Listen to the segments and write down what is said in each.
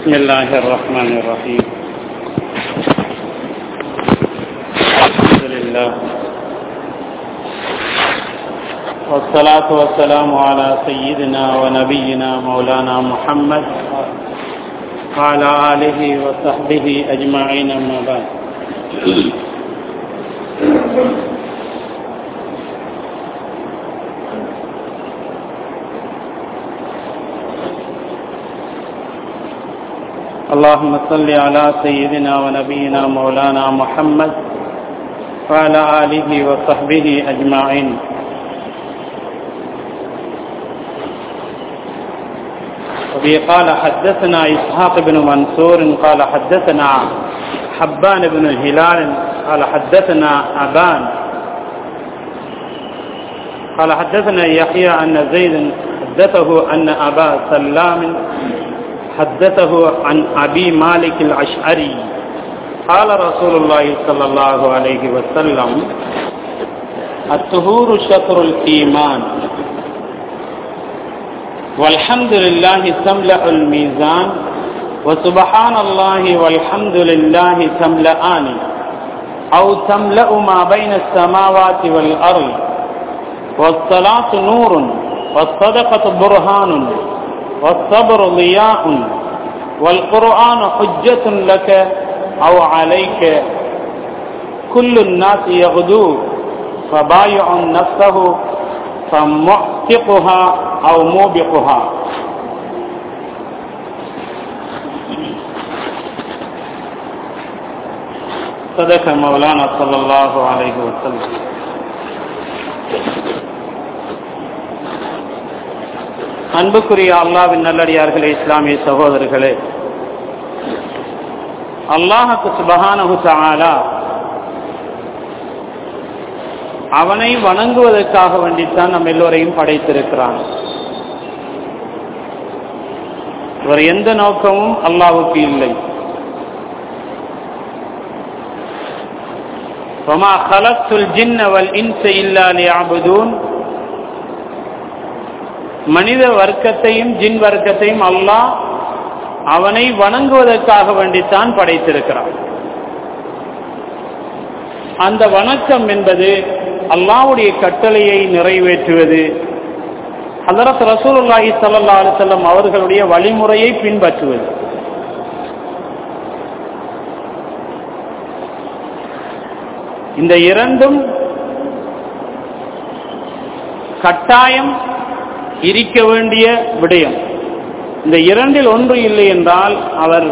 بسم الله الرحمن الرحيم الحمد لله والصلاة والسلام على سيدنا ونبينا مولانا محمد وعلى آله وصحبه أجمعين أما بعد اللهم صل على سيدنا ونبينا مولانا محمد وعلى آله وصحبه أجمعين وبه قال حدثنا إسحاق بن منصور قال حدثنا حبان بن الهلال قال حدثنا أبان قال حدثنا يحيى أن زيد حدثه أن أبا سلام حدثه عن أبي مالك الأشعري قال رسول الله صلى الله عليه وسلم الطهور شطر الإيمان والحمد لله تملأ الميزان وسبحان الله والحمد لله تملأان أو تملأ ما بين السماوات والأرض والصلاة نور والصدقة برهان والصبر ضياء والقرآن حجة لك أو عليك كل الناس يغدو فبايع نفسه فمعتقها أو موبقها صدق مولانا صلى الله عليه وسلم அன்புக்குரிய அல்லாவின் நல்லடியார்களே இஸ்லாமிய சகோதரர்களே அல்லாஹுக்கு சுபகானஹு தாலா அவனை வணங்குவதற்காக வேண்டித்தான் நம்ம எல்லோரையும் படைத்திருக்கிறான் ஒரு எந்த நோக்கமும் அல்லாவுக்கு இல்லை وما خلقت الجن والإنس إلا ليعبدون மனித வர்க்கத்தையும் ஜின் வர்க்கத்தையும் அல்லாஹ் அவனை வணங்குவதற்காக வேண்டித்தான் படைத்திருக்கிறான் அந்த வணக்கம் என்பது அல்லாவுடைய கட்டளையை நிறைவேற்றுவது ஹதரத் ரசூலுல்லாஹி சல்லா அலுவலம் அவர்களுடைய வழிமுறையை பின்பற்றுவது இந்த இரண்டும் கட்டாயம் இருக்க வேண்டிய விடயம் இந்த இரண்டில் ஒன்று இல்லை என்றால் அவர்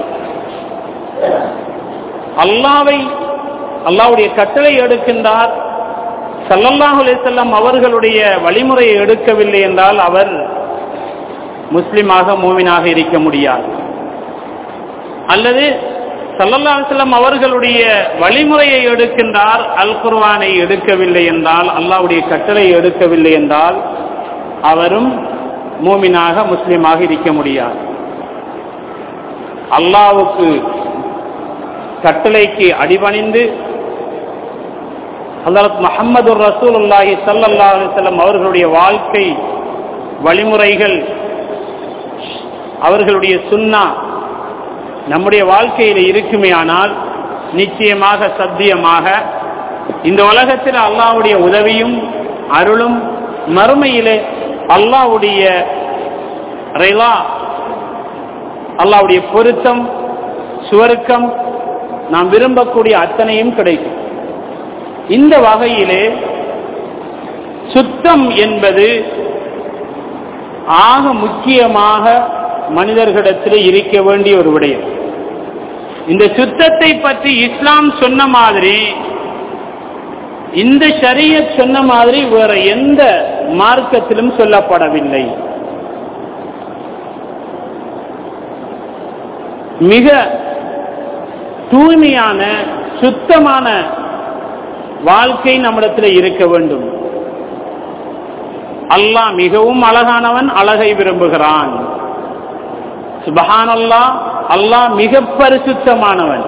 அல்லாவை அல்லாவுடைய கட்டளை எடுக்கின்றார் சல்லல்லாஹு அலிசல்லாம் அவர்களுடைய வழிமுறையை எடுக்கவில்லை என்றால் அவர் முஸ்லிமாக மூமினாக இருக்க முடியாது அல்லது சல்லல்லா அலிசல்லாம் அவர்களுடைய வழிமுறையை எடுக்கின்றார் அல் குர்வானை எடுக்கவில்லை என்றால் அல்லாவுடைய கட்டளை எடுக்கவில்லை என்றால் அவரும் மூமினாக முஸ்லிமாக இருக்க முடியாது அல்லாவுக்கு கட்டளைக்கு அடிபணிந்து ஹசரத் முகமது ரசூல் அல்லாஹி சல்லா அலிசல்லம் அவர்களுடைய வாழ்க்கை வழிமுறைகள் அவர்களுடைய சுண்ணா நம்முடைய வாழ்க்கையில் இருக்குமே ஆனால் நிச்சயமாக சத்தியமாக இந்த உலகத்தில் அல்லாவுடைய உதவியும் அருளும் மறுமையிலே அல்லாவுடைய ரிலா அல்லாவுடைய பொருத்தம் சுவருக்கம் நாம் விரும்பக்கூடிய அத்தனையும் கிடைக்கும் இந்த வகையிலே சுத்தம் என்பது ஆக முக்கியமாக மனிதர்களிடத்தில் இருக்க வேண்டிய ஒரு விடயம் இந்த சுத்தத்தை பற்றி இஸ்லாம் சொன்ன மாதிரி இந்த ஷரிய சொன்ன மாதிரி வேற எந்த மார்க்கத்திலும் சொல்லப்படவில்லை மிக தூய்மையான சுத்தமான வாழ்க்கை நம்மிடத்தில் இருக்க வேண்டும் அல்லாஹ் மிகவும் அழகானவன் அழகை விரும்புகிறான் சுபஹான் அல்லாஹ் அல்லாஹ் மிக பரிசுத்தமானவன்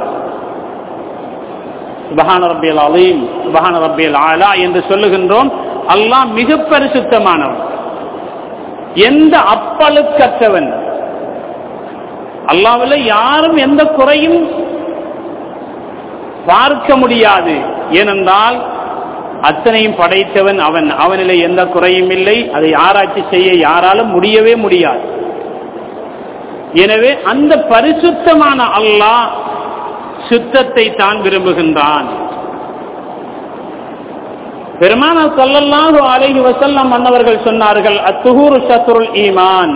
சுபஹான ரபியல் அலீம் சுபஹான ரபியல் ஆலா என்று சொல்லுகின்றோம் அல்லாஹ் மிக பரிசுத்தமானவன் எந்த அப்பழுக்கற்றவன் அல்லாவில் யாரும் எந்த குறையும் பார்க்க முடியாது ஏனென்றால் அத்தனையும் படைத்தவன் அவன் அவனிலே எந்த குறையும் இல்லை அதை ஆராய்ச்சி செய்ய யாராலும் முடியவே முடியாது எனவே அந்த பரிசுத்தமான அல்லாஹ் சுத்தத்தை தான் விரும்புகின்றான் பெருமான சொல்லல்லாஹு அலைஹி வசல்லம் மன்னவர்கள் சொன்னார்கள் அத்துஹூரு சத்ருல் ஈமான்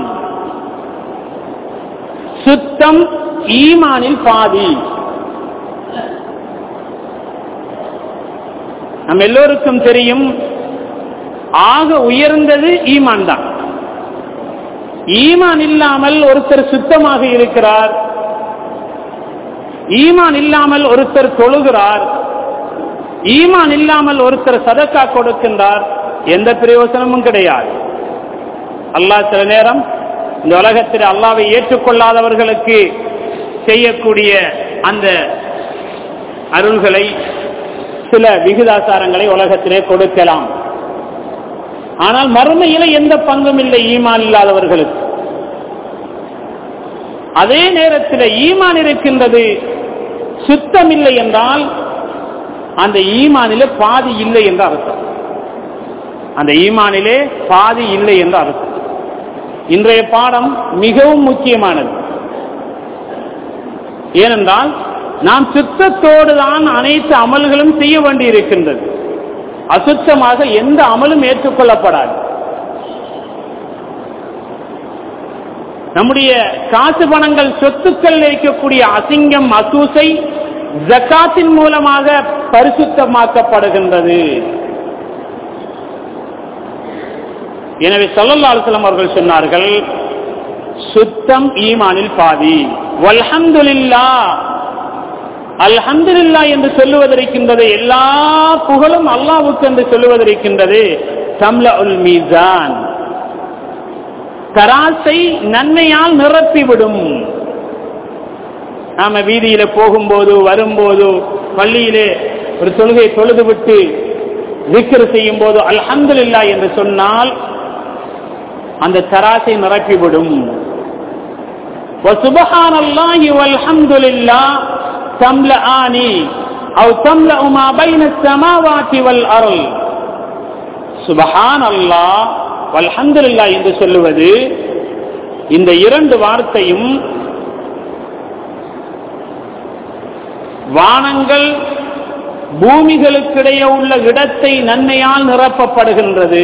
சுத்தம் ஈமானில் பாதி நம்ம எல்லோருக்கும் தெரியும் ஆக உயர்ந்தது ஈமான் தான் ஈமான் இல்லாமல் ஒருத்தர் சுத்தமாக இருக்கிறார் ஈமான் இல்லாமல் ஒருத்தர் தொழுகிறார் ஈமான் இல்லாமல் ஒருத்தர் சதக்கா கொடுக்கின்றார் எந்த பிரயோசனமும் கிடையாது அல்லாஹ் சில நேரம் இந்த உலகத்தில் அல்லாவை ஏற்றுக்கொள்ளாதவர்களுக்கு செய்யக்கூடிய அந்த அருள்களை சில விகிதாசாரங்களை உலகத்திலே கொடுக்கலாம் ஆனால் மறுமையில எந்த பங்கும் இல்லை ஈமான் இல்லாதவர்களுக்கு அதே நேரத்தில் ஈமான் இருக்கின்றது சுத்தம் இல்லை என்றால் அந்த ஈமானிலே பாதி இல்லை என்ற அர்த்தம் அந்த ஈமானிலே பாதி இல்லை என்ற அர்த்தம் இன்றைய பாடம் மிகவும் முக்கியமானது ஏனென்றால் நாம் சுத்தத்தோடு தான் அனைத்து அமல்களும் செய்ய வேண்டி இருக்கின்றது அசுத்தமாக எந்த அமலும் ஏற்றுக்கொள்ளப்படாது நம்முடைய காசு பணங்கள் சொத்துக்கள் இருக்கக்கூடிய அசிங்கம் அசூசை ஜக்காத்தின் மூலமாக பரிசுத்தமாக்கப்படுகின்றது எனவே சொல்லல்லாசலம் அவர்கள் சொன்னார்கள் சுத்தம் ஈமானில் பாதி வல்ஹந்துலில்லா அல்ஹந்துலில்லா என்று சொல்லுவதற்கின்றது எல்லா புகழும் அல்லாவுக்கு என்று சொல்லுவதற்கின்றது தம்ல உல் மீசான் தராசை நன்மையால் நிரப்பிவிடும் நாம வீதியில போகும்போது வரும்போது பள்ளியிலே ஒரு தொழுகை தொழுது விட்டு விக்கிர செய்யும் போது அல்ஹந்துலில்லா என்று சொன்னால் அந்த தராசை நிரப்பிவிடும் وسبحان الله والحمد لله تملأان أو تملأ ما بين السماوات والأرض سبحان الله والحمد لله என்று சொல்லுவது இந்த இரண்டு வார்த்தையும் வானங்கள் பூமிகளுக்கிடையே உள்ள இடத்தை நன்மையால் நிரப்பப்படுகின்றது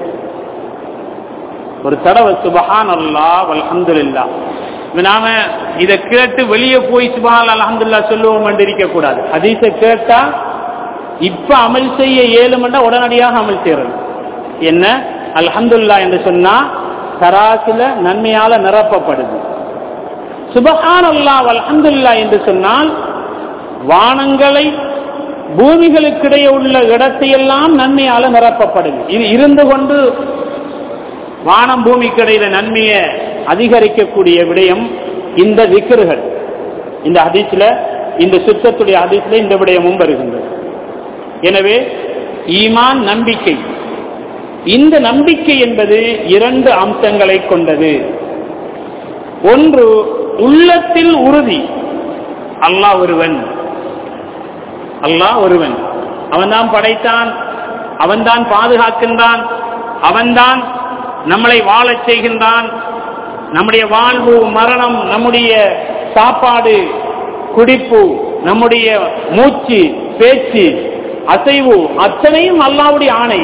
ஒரு தடவை சுபஹான் அல்லா அல்ஹம்துல்லா நாம இதை கேட்டு வெளியே போய் சுபஹான் அலமதுல்லா சொல்லுவோம் என்று இருக்க கூடாது ஹதீஸை கேட்டா இப்ப அமல் செய்ய ஏழுமெண்டா உடனடியாக அமல் செய்யறது என்ன அல்ஹம்துல்லா என்று சொன்னா தராசில நன்மையால நிரப்பப்படுது சுபஹான் அல்லா அல்ஹம்துல்லா என்று சொன்னால் வானங்களை பூமிகளுக்கிடையே உள்ள இடத்தையெல்லாம் நன்மையால நிரப்பப்படுது இது இருந்து கொண்டு வானம் பூமிக்கு இடையில நன்மையை அதிகரிக்கக்கூடிய விடயம் இந்த விக்கிர்கள் இந்த ஹதீஸ்ல இந்த சுத்தத்துடைய ஹதீஸ்ல இந்த விடயமும் வருகின்றது எனவே ஈமான் நம்பிக்கை இந்த நம்பிக்கை என்பது இரண்டு அம்சங்களை கொண்டது ஒன்று உள்ளத்தில் உறுதி அல்லாஹ் ஒருவன் அல்லாஹ் ஒருவன் அவன்தான் படைத்தான் அவன்தான் பாதுகாக்கின்றான் அவன்தான் நம்மளை வாழச் செய்கின்றான் நம்முடைய வாழ்வு மரணம் நம்முடைய சாப்பாடு குடிப்பு நம்முடைய மூச்சு பேச்சு அசைவு அத்தனையும் அல்லாவுடைய ஆணை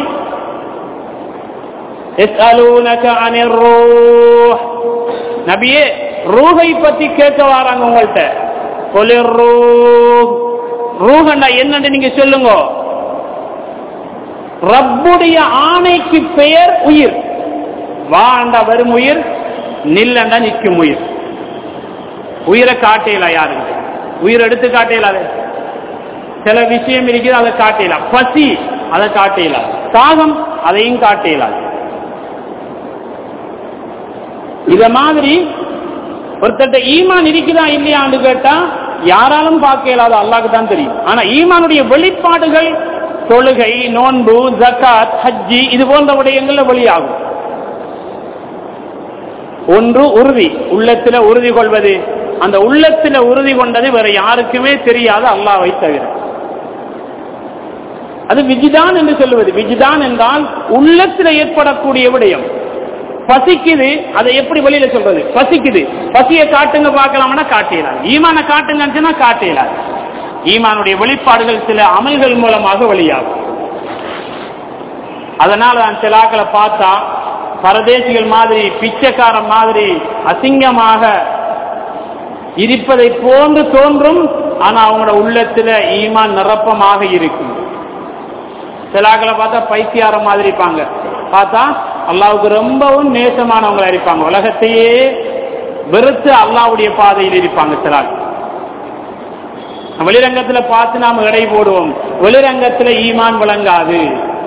நபியே ரூகை பத்தி கேட்க வராங்க உங்கள்கிட்ட ரூகண்டா என்னன்னு நீங்க சொல்லுங்க ரப்புடைய ஆணைக்கு பெயர் உயிர் வாண்டா வரும் உயிர் நில்லண்டா நிற்கும் உயிர் உயிரை காட்டையில யாருக்கு உயிர் எடுத்து காட்டையில சில விஷயம் இருக்குது அதை காட்டையில பசி அதை காட்டையில தாகம் அதையும் காட்டையில இத மாதிரி ஒருத்தட்ட ஈமான் இருக்குதா இல்லையான்னு கேட்டா யாராலும் பார்க்க இயலாத அல்லாக்கு தான் தெரியும் ஆனா ஈமானுடைய வெளிப்பாடுகள் தொழுகை நோன்பு ஜக்காத் ஹஜ்ஜி இது போன்ற விடயங்கள்ல வெளியாகும் ஒன்று உறுதி உள்ளத்துல உறுதி கொள்வது அந்த உள்ளத்துல உறுதி கொண்டது வேற யாருக்குமே தெரியாது அல்லாவை தவிர அது விஜிதான் என்று சொல்லுவது விஜிதான் என்றால் உள்ளத்துல ஏற்படக்கூடிய விடயம் பசிக்குது அதை எப்படி வெளியில சொல்றது பசிக்குது பசியை காட்டுங்க பார்க்கலாம்னா காட்டியலாது ஈமான காட்டுங்கன்னா காட்டியலாது ஈமானுடைய வெளிப்பாடுகள் சில அமல்கள் மூலமாக வெளியாகும் அதனால நான் சிலாக்களை பார்த்தா பரதேசிகள் மாதிரி பிச்சைக்காரன் மாதிரி அசிங்கமாக இருப்பதை போன்று தோன்றும் ஆனா அவங்களோட உள்ளத்துல ஈமான் நிரப்பமாக இருக்கும் சிலாக்களை பார்த்தா பைத்தியாரம் மாதிரி இருப்பாங்க பார்த்தா அல்லாவுக்கு ரொம்பவும் நேசமானவங்களா இருப்பாங்க உலகத்தையே வெறுத்து அல்லாவுடைய பாதையில் இருப்பாங்க சிலாக்கள் வெளிரங்கத்துல பார்த்து நாம் எடை போடுவோம் வெளிரங்கத்துல ஈமான் விளங்காது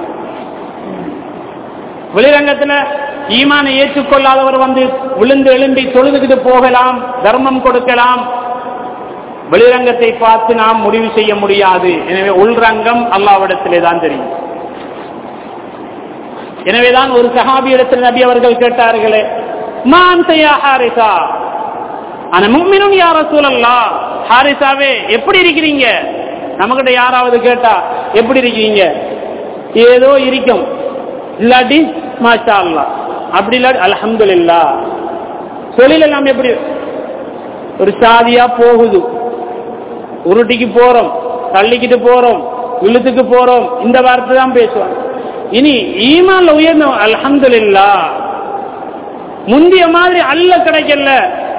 வெளிரங்கத்துல ஈமானை ஏற்றுக்கொள்ளாதவர் வந்து விழுந்து எழும்பி தொழுதுகிட்டு போகலாம் தர்மம் கொடுக்கலாம் வெளிரங்கத்தை பார்த்து நாம் முடிவு செய்ய முடியாது எனவே உள்ரங்கம் அல்லாவிடத்திலே தான் தெரியும் எனவேதான் ஒரு சஹாபியிடத்தில் நபி அவர்கள் கேட்டார்களே மான் செய்யா ஹாரிசா ஆனா மும்மினும் யார சூழல்லா ஹாரிசாவே எப்படி இருக்கிறீங்க நம்மகிட்ட யாராவது கேட்டா எப்படி இருக்கீங்க ஏதோ இருக்கும் இல்லாட்டி மாஷா அல்லா அப்படி இல்லாட்டி அலமதுல்லா தொழில் எல்லாம் எப்படி ஒரு சாதியா போகுது உருட்டிக்கு போறோம் தள்ளிக்கிட்டு போறோம் இழுத்துக்கு போறோம் இந்த வார்த்தை தான் பேசுவோம் இனி ஈமான்ல உயர்ந்த அல்ஹம்துலில்லா முந்திய மாதிரி அல்ல கிடைக்கல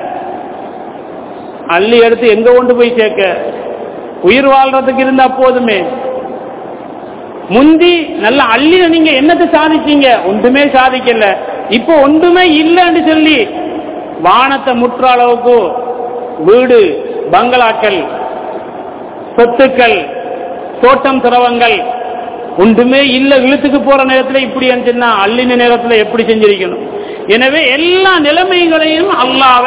அள்ளி எடுத்து எங்க கொண்டு போய் சேர்க்க உயிர் வாழ்றதுக்கு இருந்தா போதுமே முந்தி நல்ல அள்ளி நீங்க என்னத்தை சாதிச்சீங்க ஒன்றுமே சாதிக்கல இப்போ ஒன்றுமே இல்லைன்னு சொல்லி வானத்தை முற்ற அளவுக்கு வீடு பங்களாக்கள் சொத்துக்கள் தோட்டம் திரவங்கள் ஒன்றுமே இல்ல இழுத்துக்கு போற நேரத்துல இப்படி சொன்னா அள்ளின நேரத்துல எப்படி செஞ்சிருக்கணும் எனவே எல்லா நிலைமைகளையும் அல்லாவ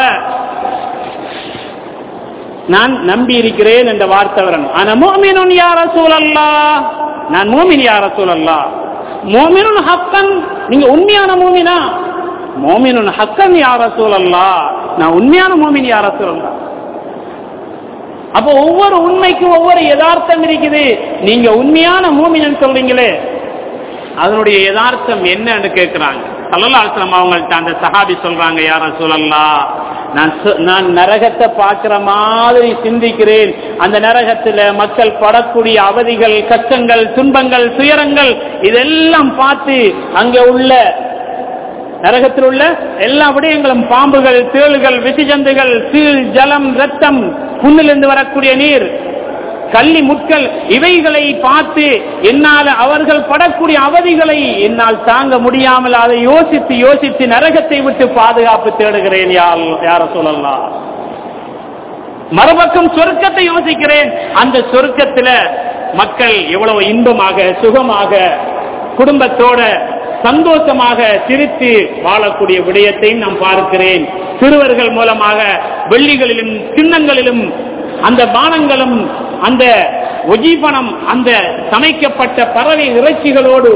நான் நம்பி இருக்கிறேன் என்ற வார்த்தை வரணும் ஆனா மோமினுன் யார சூழல்லா நான் மோமின் யார சூழல்லா மோமினுன் ஹக்கன் நீங்க உண்மையான மோமினா மோமினுன் ஹக்கன் யார சூழல்லா நான் உண்மையான மோமின் யார சூழல்லா அப்போ ஒவ்வொரு உண்மைக்கும் ஒவ்வொரு யதார்த்தம் இருக்குது நீங்க உண்மையான மூமினன் சொல்றீங்களே அதனுடைய யதார்த்தம் என்னன்னு கேட்கிறாங்க சல்லல்லா அலுவலம் அவங்கள்ட்ட அந்த சஹாபி சொல்றாங்க யார சொல்லல்லா நான் நான் நரகத்தை பார்க்கிற மாதிரி சிந்திக்கிறேன் அந்த நரகத்துல மக்கள் படக்கூடிய அவதிகள் கஷ்டங்கள் துன்பங்கள் துயரங்கள் இதெல்லாம் பார்த்து அங்க உள்ள நரகத்தில் உள்ள எல்லா விடயங்களும் பாம்புகள் தேளுகள் விசிஜந்துகள் சீல் ஜலம் ரத்தம் புண்ணிலிருந்து வரக்கூடிய நீர் கள்ளி முட்கள் இவைகளை பார்த்து என்னால் அவர்கள் படக்கூடிய அவதிகளை என்னால் தாங்க முடியாமல் அதை யோசித்து யோசித்து நரகத்தை விட்டு பாதுகாப்பு தேடுகிறேன் யார் யார சொல்லலாம் மறுபக்கம் சொர்க்கத்தை யோசிக்கிறேன் அந்த சொர்க்கத்துல மக்கள் எவ்வளவு இன்பமாக சுகமாக குடும்பத்தோட சந்தோஷமாக சிரித்து வாழக்கூடிய விடயத்தையும் நான் பார்க்கிறேன் சிறுவர்கள் மூலமாக வெள்ளிகளிலும் சின்னங்களிலும் அந்த பானங்களும் அந்த ஒஜீபனம் அந்த சமைக்கப்பட்ட பறவை இறைச்சிகளோடு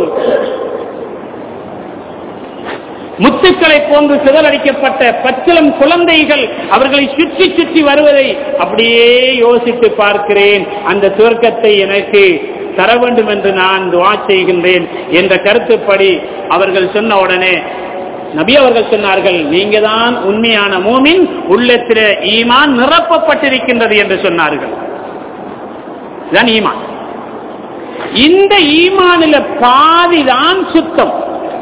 முத்துக்களை போன்று சிதறடிக்கப்பட்ட பச்சிலம் குழந்தைகள் அவர்களை சுற்றி சுற்றி வருவதை அப்படியே யோசித்து பார்க்கிறேன் அந்த சுவர்க்கத்தை எனக்கு தர வேண்டும் என்று நான் துவா செய்கின்றேன் என்ற கருத்துப்படி அவர்கள் சொன்ன உடனே நபி அவர்கள் சொன்னார்கள் நீங்க தான் உண்மையான மூமின் உள்ளத்தில ஈமான் நிரப்பப்பட்டிருக்கின்றது என்று சொன்னார்கள் இதுதான் ஈமான் இந்த ஈமானில பாதிதான் சுத்தம்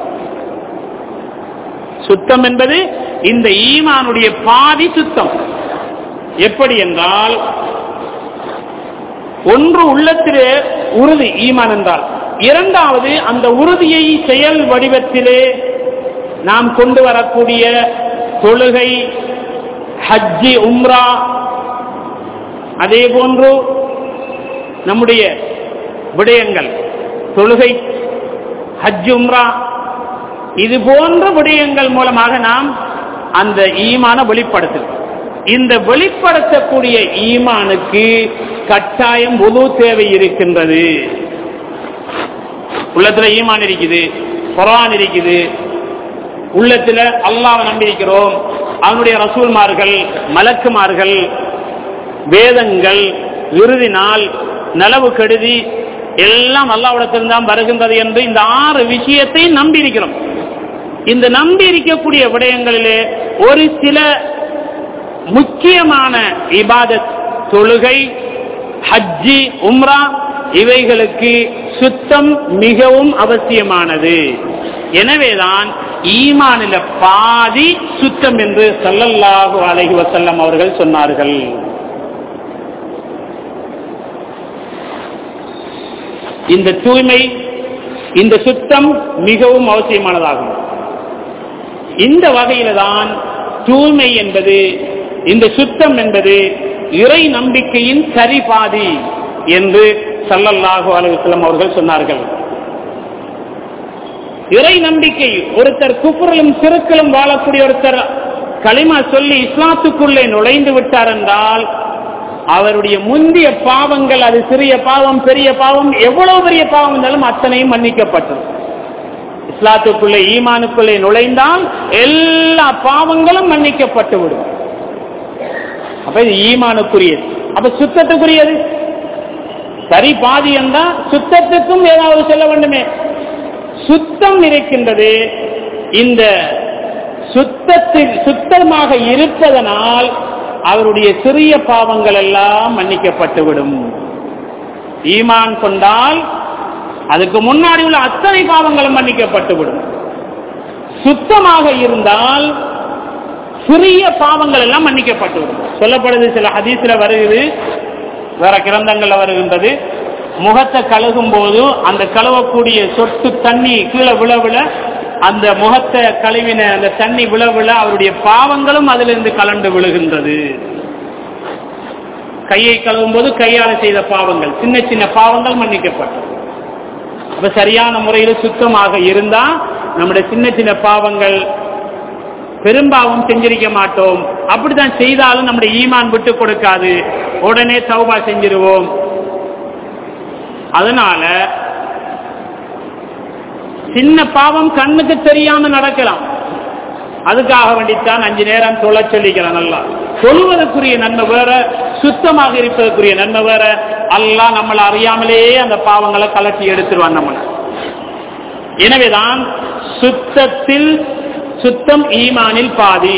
சுத்தம் என்பது இந்த ஈமானுடைய பாதி சுத்தம் எப்படி என்றால் ஒன்று உள்ளத்திலே உறுதி ஈமான் என்றால் இரண்டாவது அந்த உறுதியை செயல் வடிவத்திலே நாம் கொண்டு வரக்கூடிய தொழுகை ஹஜ்ஜி உம்ரா அதே போன்று நம்முடைய விடயங்கள் தொழுகை ஹஜ் உம்ரா இது போன்ற விடயங்கள் மூலமாக நாம் அந்த ஈமான வெளிப்படுத்துகிறோம் இந்த வெளிப்படுத்தக்கூடிய ஈமானுக்கு கட்டாயம் முழு தேவை இருக்கின்றது உள்ளத்துல ஈமான் இருக்குது குரான் இருக்குது உள்ளத்துல அல்லாவை நம்பியிருக்கிறோம் அவனுடைய ரசூல்மார்கள் மலக்குமார்கள் வேதங்கள் இறுதி நாள் நலவு கெடுதி எல்லாம் அல்லாவிடத்தில்தான் வருகின்றது என்று இந்த ஆறு விஷயத்தை நம்பி இருக்கிறோம் இந்த நம்பி இருக்கக்கூடிய விடயங்களிலே ஒரு சில முக்கியமான இபாதத் தொழுகை ஹஜ்ஜி உம்ரா இவைகளுக்கு சுத்தம் மிகவும் அவசியமானது எனவேதான் ஈமானில பாதி சுத்தம் என்று சல்லல்லாஹு அலைஹி வசல்லம் அவர்கள் சொன்னார்கள் இந்த தூய்மை இந்த சுத்தம் மிகவும் அவசியமானதாகும் இந்த வகையில தான் தூய்மை என்பது இந்த சுத்தம் என்பது இறை நம்பிக்கையின் சரிபாதி என்று சல்லல்லாஹு அலுவலம் அவர்கள் சொன்னார்கள் இறை நம்பிக்கை ஒருத்தர் குப்புரலும் சிறுக்களும் வாழக்கூடிய ஒருத்தர் களிமா சொல்லி இஸ்லாத்துக்குள்ளே நுழைந்து விட்டார் என்றால் அவருடைய முந்திய பாவங்கள் அது சிறிய பாவம் பெரிய பாவம் எவ்வளவு பெரிய பாவம் இருந்தாலும் அத்தனையும் மன்னிக்கப்பட்டது இஸ்லாத்துக்குள்ளே ஈமானுக்குள்ளே நுழைந்தால் எல்லா பாவங்களும் மன்னிக்கப்பட்டு விடும் அப்ப இது ஈமானுக்குரியது அப்ப சுத்தத்துக்குரியது சரி பாதி என்றா சுத்தத்துக்கும் ஏதாவது சொல்ல வேண்டுமே சுத்தம் இருக்கின்றது இந்த சுத்தத்தில் சுத்தமாக இருப்பதனால் அவருடைய சிறிய பாவங்கள் எல்லாம் மன்னிக்கப்பட்டுவிடும் ஈமான் கொண்டால் அதுக்கு முன்னாடி உள்ள அத்தனை பாவங்களும் மன்னிக்கப்பட்டுவிடும் சுத்தமாக இருந்தால் சிறிய பாவங்கள் எல்லாம் மன்னிக்கப்பட்டுவிடும் சொல்லப்படுது சில ஹதீஸ்ல வருகிறது வேற கிரந்தங்கள்ல வருகின்றது முகத்தை கழுகும் போது அந்த கழுவக்கூடிய சொட்டு தண்ணி கீழே விழ விழ அந்த முகத்தை கழுவின அந்த தண்ணி விழ விழ அவருடைய பாவங்களும் அதிலிருந்து கலண்டு விழுகின்றது கையை கழுவும் போது கையால் செய்த பாவங்கள் சின்ன சின்ன பாவங்கள் மன்னிக்கப்பட்டது அப்ப சரியான முறையில் சுத்தமாக இருந்தா நம்முடைய சின்ன சின்ன பாவங்கள் பெரும்பாவம் செஞ்சிருக்க மாட்டோம் அப்படித்தான் செய்தாலும் நம்முடைய ஈமான் விட்டு கொடுக்காது உடனே சௌபா செஞ்சிருவோம் அதனால சின்ன பாவம் கண்ணுக்கு தெரியாம நடக்கலாம் அதுக்காக வேண்டித்தான் அஞ்சு நேரம் தொலை சொல்லிக்கலாம் நல்லா சொல்வதற்குரிய நன்மை வேற சுத்தமாக இருப்பதற்குரிய நன்மை வேற அல்லா நம்மளை அறியாமலேயே அந்த பாவங்களை கலட்டி எடுத்துருவான் நம்மளை எனவேதான் சுத்தத்தில் சுத்தம் ஈமானில் பாதி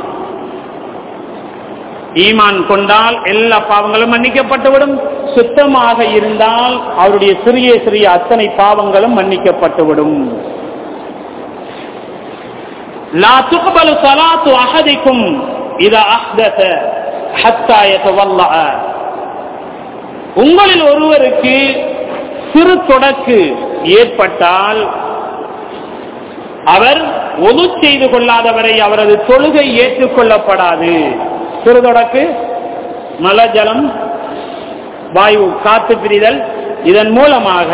ஈமான் கொண்டால் எல்லா பாவங்களும் மன்னிக்கப்பட்டுவிடும் சுத்தமாக இருந்தால் அவருடைய சிறிய சிறிய அத்தனை பாவங்களும் மன்னிக்கப்பட்டுவிடும் لا تقبل صلاة أحدكم إذا أحدث حتى يتولع உங்களில் ஒருவருக்கு சிறு தொடக்கு ஏற்பட்டால் அவர் ஒது செய்து கொள்ளாதவரை அவரது தொழுகை ஏற்றுக்கொள்ளப்படாது சிறு தொடக்கு மலஜலம் வாயு காத்து பிரிதல் இதன் மூலமாக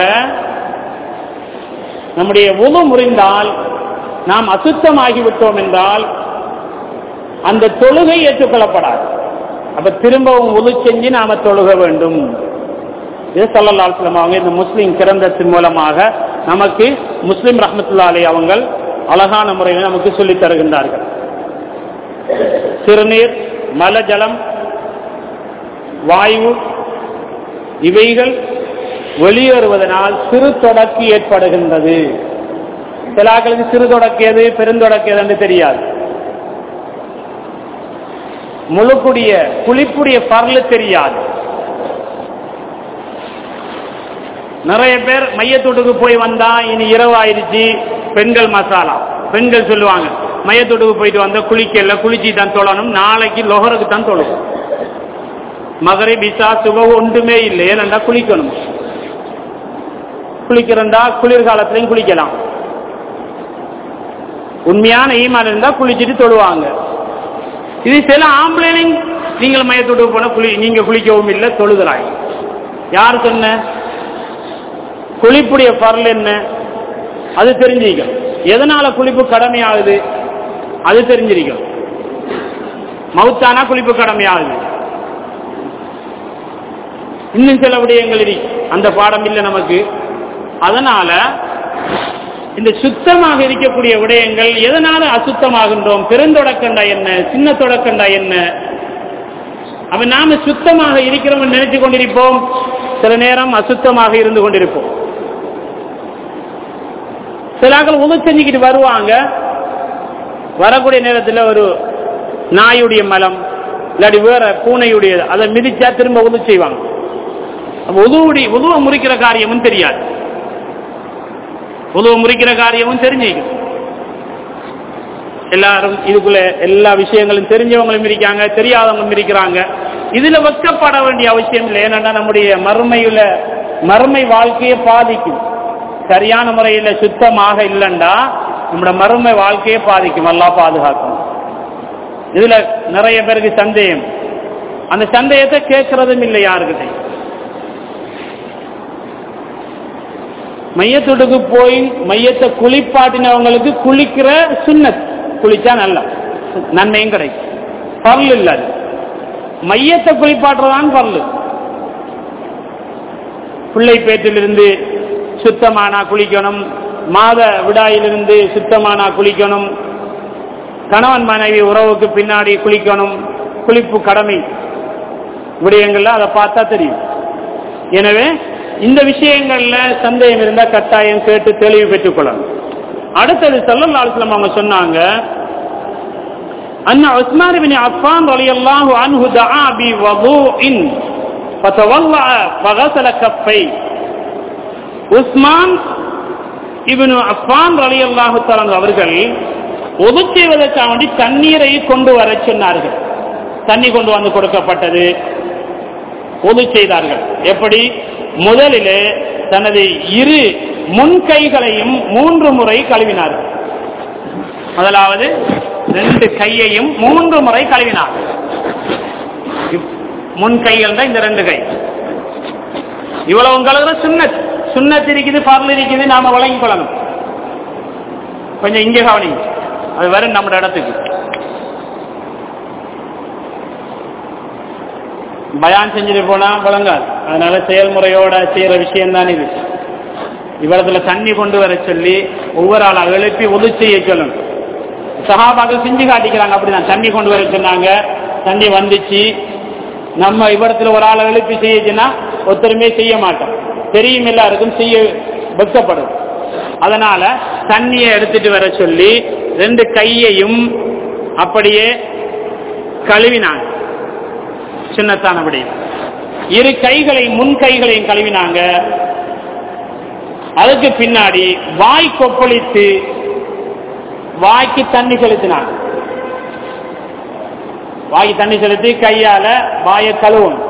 நம்முடைய உது முறிந்தால் நாம் அசுத்தமாகிவிட்டோம் என்றால் அந்த தொழுகை ஏற்றுக்கொள்ளப்படாது அப்ப திரும்பவும் உது செஞ்சு நாம தொழுக வேண்டும் இது சொல்லலால் அவங்க இந்த முஸ்லீம் கிரந்தத்தின் மூலமாக நமக்கு முஸ்லிம் ரஹமத்துல்லா அலி அவங்கள் அழகான முறையில் நமக்கு சொல்லித் தருகின்றார்கள் சிறுநீர் மலஜலம் வாயு இவைகள் வெளியேறுவதனால் சிறு தொடக்கு ஏற்படுகின்றது சிலாக்களுக்கு சிறு தொடக்கியது பெருந்தொடக்கியது என்று தெரியாது முழுக்குடைய குளிப்புடைய பரலு தெரியாது நிறைய பேர் மையத்தோட்டுக்கு போய் வந்தா இனி இரவு ஆயிடுச்சு பெண்கள் மசாலா பெண்கள் சொல்லுவாங்க மையத்தோட்டுக்கு போயிட்டு வந்தா குளிக்கல குளிச்சு தான் தொழணும் நாளைக்கு லொஹருக்கு தான் தொழுவோம் மகரை பிசா சுப ஒன்றுமே இல்லை ஏனென்றா குளிக்கணும் குளிக்கிறந்தா குளிர்காலத்திலையும் குளிக்கலாம் உண்மையான ஈமான் இருந்தா குளிச்சுட்டு தொழுவாங்க இது சில ஆம்பளைங்க நீங்கள் மையத்தோடு போன குளி நீங்க குளிக்கவும் இல்லை தொழுகிறாய் யார் சொன்ன குளிப்புடைய பரல் என்ன அது தெரிஞ்சிருக்கும் எதனால குளிப்பு கடமையாகுது அது தெரிஞ்சிருக்கும் மவுத்தானா குளிப்பு கடமையாகுது இன்னும் சில விடயங்கள் இருக்கு அந்த பாடம் இல்லை நமக்கு அதனால இந்த சுத்தமாக இருக்கக்கூடிய விடயங்கள் எதனால அசுத்தமாகின்றோம் பெருந்தொடக்கண்டா என்ன சின்ன தொடக்கண்டா என்ன அப்ப நாம சுத்தமாக இருக்கிறோம் நினைச்சு கொண்டிருப்போம் சில நேரம் அசுத்தமாக இருந்து கொண்டிருப்போம் சிலாக்கள் உதவி செஞ்சுக்கிட்டு வருவாங்க வரக்கூடிய நேரத்தில் ஒரு நாயுடைய மலம் இல்லாட்டி வேற பூனையுடைய அதை மிதிச்சா திரும்ப உதவி செய்வாங்க உதவுடி உதவ முறிக்கிற காரியமும் தெரியாது உதவ முறிக்கிற காரியமும் தெரிஞ்சுக்கணும் எல்லாரும் இதுக்குள்ள எல்லா விஷயங்களும் தெரிஞ்சவங்களும் இருக்காங்க தெரியாதவங்களும் இருக்கிறாங்க இதுல வெக்கப்பட வேண்டிய அவசியம் இல்லை ஏன்னா நம்முடைய மறுமையில மறுமை வாழ்க்கையை பாதிக்கும் சரியான முறையில் சுத்தமாக இல்லைண்டா நம்முடைய மறுமை வாழ்க்கையை பாதிக்கும் எல்லாம் பாதுகாக்கும் இதுல நிறைய பேருக்கு சந்தேகம் அந்த சந்தேகத்தை கேட்கறதும் இல்லை யாருக்கிட்ட மையத்துடுக்கு போய் மையத்தை குளிப்பாட்டினவங்களுக்கு குளிக்கிற சுண்ணத் குளிச்சா நல்லா நன்மையும் கிடைக்கும் பரல் இல்லை அது மையத்தை குளிப்பாட்டுறதான் பரல் பிள்ளை பேட்டிலிருந்து சுத்தமானா குளிக்கணும் மாத விடாயிலிருந்து சுத்தமானா குளிக்கணும் கணவன் மனைவி உறவுக்கு பின்னாடி குளிக்கணும் குளிப்பு கடமை விடயங்கள்ல அதை பார்த்தா தெரியும் எனவே இந்த விஷயங்கள்ல சந்தேகம் இருந்தா கட்டாயம் கேட்டு தெளிவு பெற்றுக் கொள்ளணும் அடுத்தது சல்லல்லா அலுவலம் அவங்க சொன்னாங்க அண்ணா உஸ்மான் பின் அஃபான் ரலியல்லாஹு அன்ஹு தஆ பி வதுஇன் فتوضأ فغسل كفيه உஸ்மான் இப்னு அஃபான் ரலியல்லாஹு தஆலா அவர்கள் ஒது செய்வதற்காக வேண்டி தண்ணீரை கொண்டு வர சொன்னார்கள் தண்ணி கொண்டு வந்து கொடுக்கப்பட்டது ஒது செய்தார்கள் எப்படி முதலிலே தனது இரு முன் கைகளையும் மூன்று முறை கழுவினார்கள் முதலாவது ரெண்டு கையையும் மூன்று முறை கழுவினார் முன் கைகள் தான் இந்த ரெண்டு கை இவ்வளவு கழுவுற சுண்ணத் சுண்ணத் இருக்குது பரல் இருக்குது நாம வழங்கிக் கொள்ளணும் கொஞ்சம் இங்க கவனிங்க அது வரும் நம்ம இடத்துக்கு பயான் செஞ்சுட்டு போனா வழங்காது அதனால செயல்முறையோட செய்யற விஷயம் தான் இது இவ்வளத்துல தண்ணி கொண்டு வர சொல்லி ஒவ்வொரு ஆளா எழுப்பி உதவி செய்ய சொல்லணும் சகாபாக்கள் செஞ்சு காட்டிக்கிறாங்க அப்படிதான் தண்ணி கொண்டு வர சொன்னாங்க தண்ணி வந்துச்சு நம்ம இவ்விடத்துல ஒரு ஆளை எழுப்பி செய்யச்சுன்னா ஒருத்தருமே செய்ய மாட்டோம் தெரியும் எல்லாருக்கும் செய்ய வெக்கப்படும் அதனால தண்ணியை எடுத்துட்டு வர சொல்லி ரெண்டு கையையும் அப்படியே கழுவினாங்க சின்னத்தானபடி இரு கைகளை முன் கைகளையும் கழுவினாங்க அதுக்கு பின்னாடி வாய் கொப்பளித்து வாய்க்கு தண்ணி செலுத்தினாங்க வாய் தண்ணி செலுத்தி கையால வாயை கழுவணும்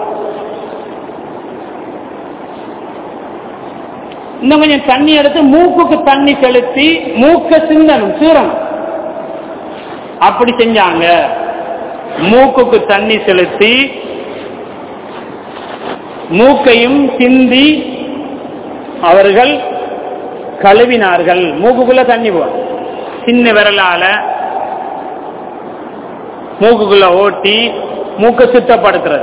இன்னும் கொஞ்சம் தண்ணி எடுத்து மூக்குக்கு தண்ணி செலுத்தி மூக்க சிந்தனும் சீரணும் அப்படி செஞ்சாங்க மூக்குக்கு தண்ணி செலுத்தி மூக்கையும் சிந்தி அவர்கள் கழுவினார்கள் மூக்குக்குள்ள தண்ணி போ சின்ன விரலால மூக்குக்குள்ள ஓட்டி மூக்க சுத்தப்படுத்துறது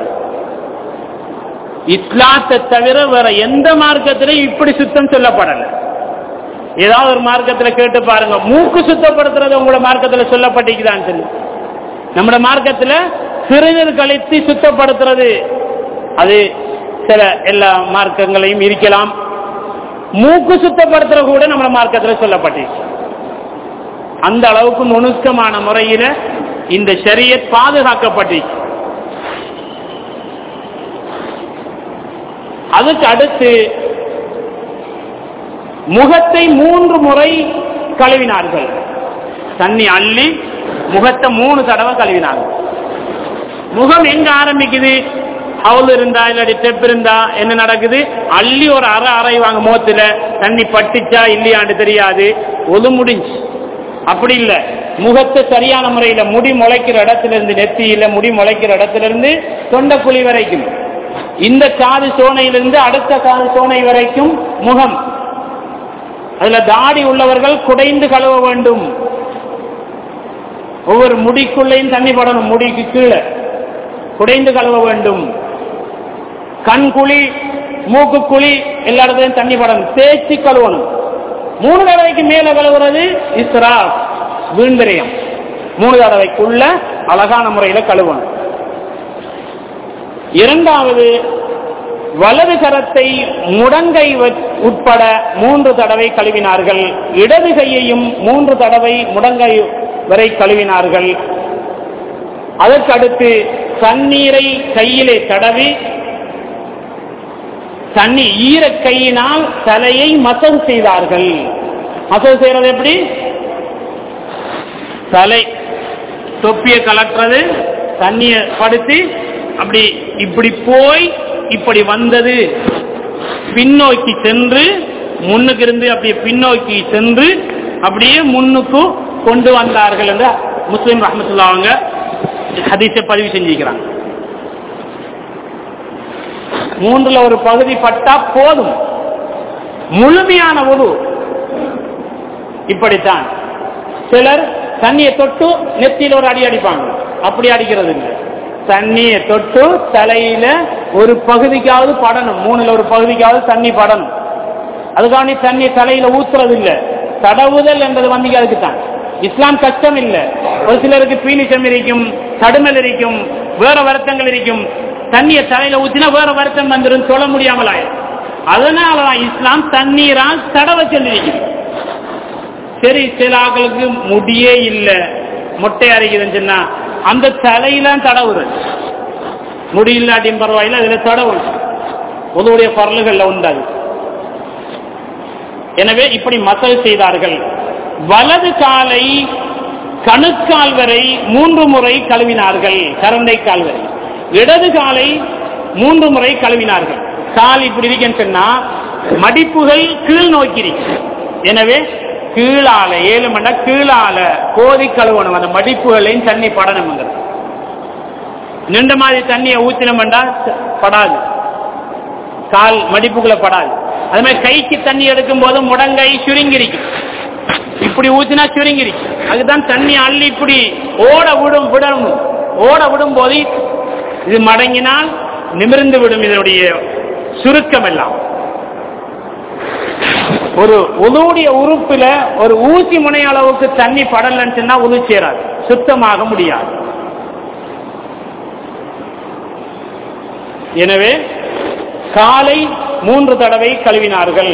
இஸ்லாத்தை தவிர வேற எந்த மார்க்கத்திலையும் இப்படி சுத்தம் சொல்லப்படல ஏதாவது ஒரு மார்க்கத்துல கேட்டு பாருங்க மூக்கு சுத்தப்படுத்துறது உங்களோட மார்க்கத்துல சொல்லப்பட்டிருக்குதான்னு சொல்லி நம்மட மார்க்கத்துல சிறுநீர் கழித்து சுத்தப்படுத்துறது அது சில எல்லா மார்க்கங்களையும் இருக்கலாம் மூக்கு சுத்தப்படுத்துற கூட நம்ம மார்க்கத்துல சொல்லப்பட்டிருக்கு அந்த அளவுக்கு நுணுக்கமான முறையில இந்த ஷரியத் பாதுகாக்கப்பட்டிருக்கு அதுக்கு அடுத்து முகத்தை மூன்று முறை கழுவினார்கள் தண்ணி அள்ளி முகத்தை மூணு தடவை கழுவினார்கள் முகம் எங்க ஆரம்பிக்குது அவள் இருந்தா இல்லாட்டி ஸ்டெப் இருந்தா என்ன நடக்குது அள்ளி ஒரு அரை அரைவாங்க முகத்துல தண்ணி பட்டுச்சா இல்லையான்னு தெரியாது ஒது முடிஞ்சு அப்படி இல்ல முகத்தை சரியான முறையில முடி முளைக்கிற இடத்துல இருந்து நெத்தியில முடி முளைக்கிற இடத்துல இருந்து தொண்டைக்குழி வரைக்கும் இந்த காது சோனையிலிருந்து அடுத்த காது சோனை வரைக்கும் முகம் அதுல தாடி உள்ளவர்கள் குடைந்து கழுவ வேண்டும் ஒவ்வொரு முடிக்குள்ளையும் தண்ணி படணும் முடிக்கு கீழே குடைந்து கழுவ வேண்டும் கண் குழி மூக்கு குழி எல்லா இடத்துலையும் தண்ணி படணும் தேய்ச்சி கழுவணும் மூணு தடவைக்கு மேல கழுவுறது இஸ்ராப் வீண்விரயம் மூணு தடவைக்குள்ள அழகான முறையில கழுவணும் இரண்டாவது வலது கரத்தை முடங்கை வ- உட்பட மூன்று தடவை கழுவினார்கள் இடது கையையும் மூன்று தடவை முடங்கை வரை கழுவினார்கள் அதற்கு அடுத்து தண்ணீரை கையிலே தடவி தண்ணி ஈர கையினால் தலையை மசல் செய்தார்கள் மசல் செய்யறது எப்படி தலை தொப்பியை கலட்டுறது தண்ணியை படுத்தி அப்படி இப்படி போய் இப்படி வந்தது பின்னோக்கி சென்று முன்னுக்கு இருந்து அப்படியே பின்னோக்கி சென்று அப்படியே முன்னுக்கு கொண்டு வந்தார்கள் என்று முஸ்லிம் ரஹமத்துல்லா அவங்க ஹதீஸை பதிவு செஞ்சிருக்கிறாங்க மூன்றுல ஒரு பகுதி பட்டா போதும் முழுமையான உது இப்படித்தான் சிலர் தண்ணியை தொட்டு நெத்தியில ஒரு அடி அடிப்பாங்க அப்படி அடிக்கிறது இல்லை தண்ணியை தொட்டு தலையில ஒரு பகுதிக்காவது படணும் மூணுல ஒரு பகுதிக்காவது தண்ணி படணும் அதுக்காண்டி தண்ணி தலையில ஊத்துறது இல்ல தடவுதல் என்பது வந்து அதுக்கு தான் இஸ்லாம் கஷ்டம் இல்ல ஒரு சிலருக்கு பீனிசம் இருக்கும் தடுமல் இருக்கும் வேற வருத்தங்கள் இருக்கும் தண்ணியை தலையில ஊத்தினா வேற வருத்தம் வந்துடும் சொல்ல முடியாமல் ஆயிடும் அதனாலதான் இஸ்லாம் தண்ணீரால் தடவை சொல்லியிருக்கிறது சரி சில ஆட்களுக்கு முடியே இல்ல மொட்டை அரைக்குதுன்னு சொன்னா அந்த தலையெல்லாம் தடவுறது முடி இல்லாட்டியும் பரவாயில்ல அதுல தடவும் உதவுடைய பரலுகள்ல உண்டாது எனவே இப்படி மசல் செய்தார்கள் வலது காலை கணுக்கால் வரை மூன்று முறை கழுவினார்கள் கரண்டை கால் வரை இடது காலை மூன்று முறை கழுவினார்கள் கால் இப்படி இருக்கேன்னு சொன்னா மடிப்புகள் கீழ் நோக்கி இருக்கு எனவே கீழால ஏழு மணி நேரம் கீழால கோதி கழுவணும் அந்த மடிப்புகளையும் தண்ணி படணும் நின்ற மாதிரி தண்ணியை ஊத்தினோம்டா படாது கால் மடிப்புக்குள்ள படாது அது மாதிரி கைக்கு தண்ணி எடுக்கும் போது முடங்கை சுருங்கிருக்கு இப்படி ஊத்தினா சுருங்கிருக்கு அதுதான் தண்ணி அள்ளி இப்படி ஓட விடும் விடணும் ஓட விடும் போது இது மடங்கினால் நிமிர்ந்து விடும் இதனுடைய சுருக்கம் எல்லாம் ஒரு உதவுடைய உறுப்புல ஒரு ஊசி முனை அளவுக்கு தண்ணி படலன்னு சொன்னா உது சேராது சுத்தமாக முடியாது எனவே காலை மூன்று தடவை கழுவினார்கள்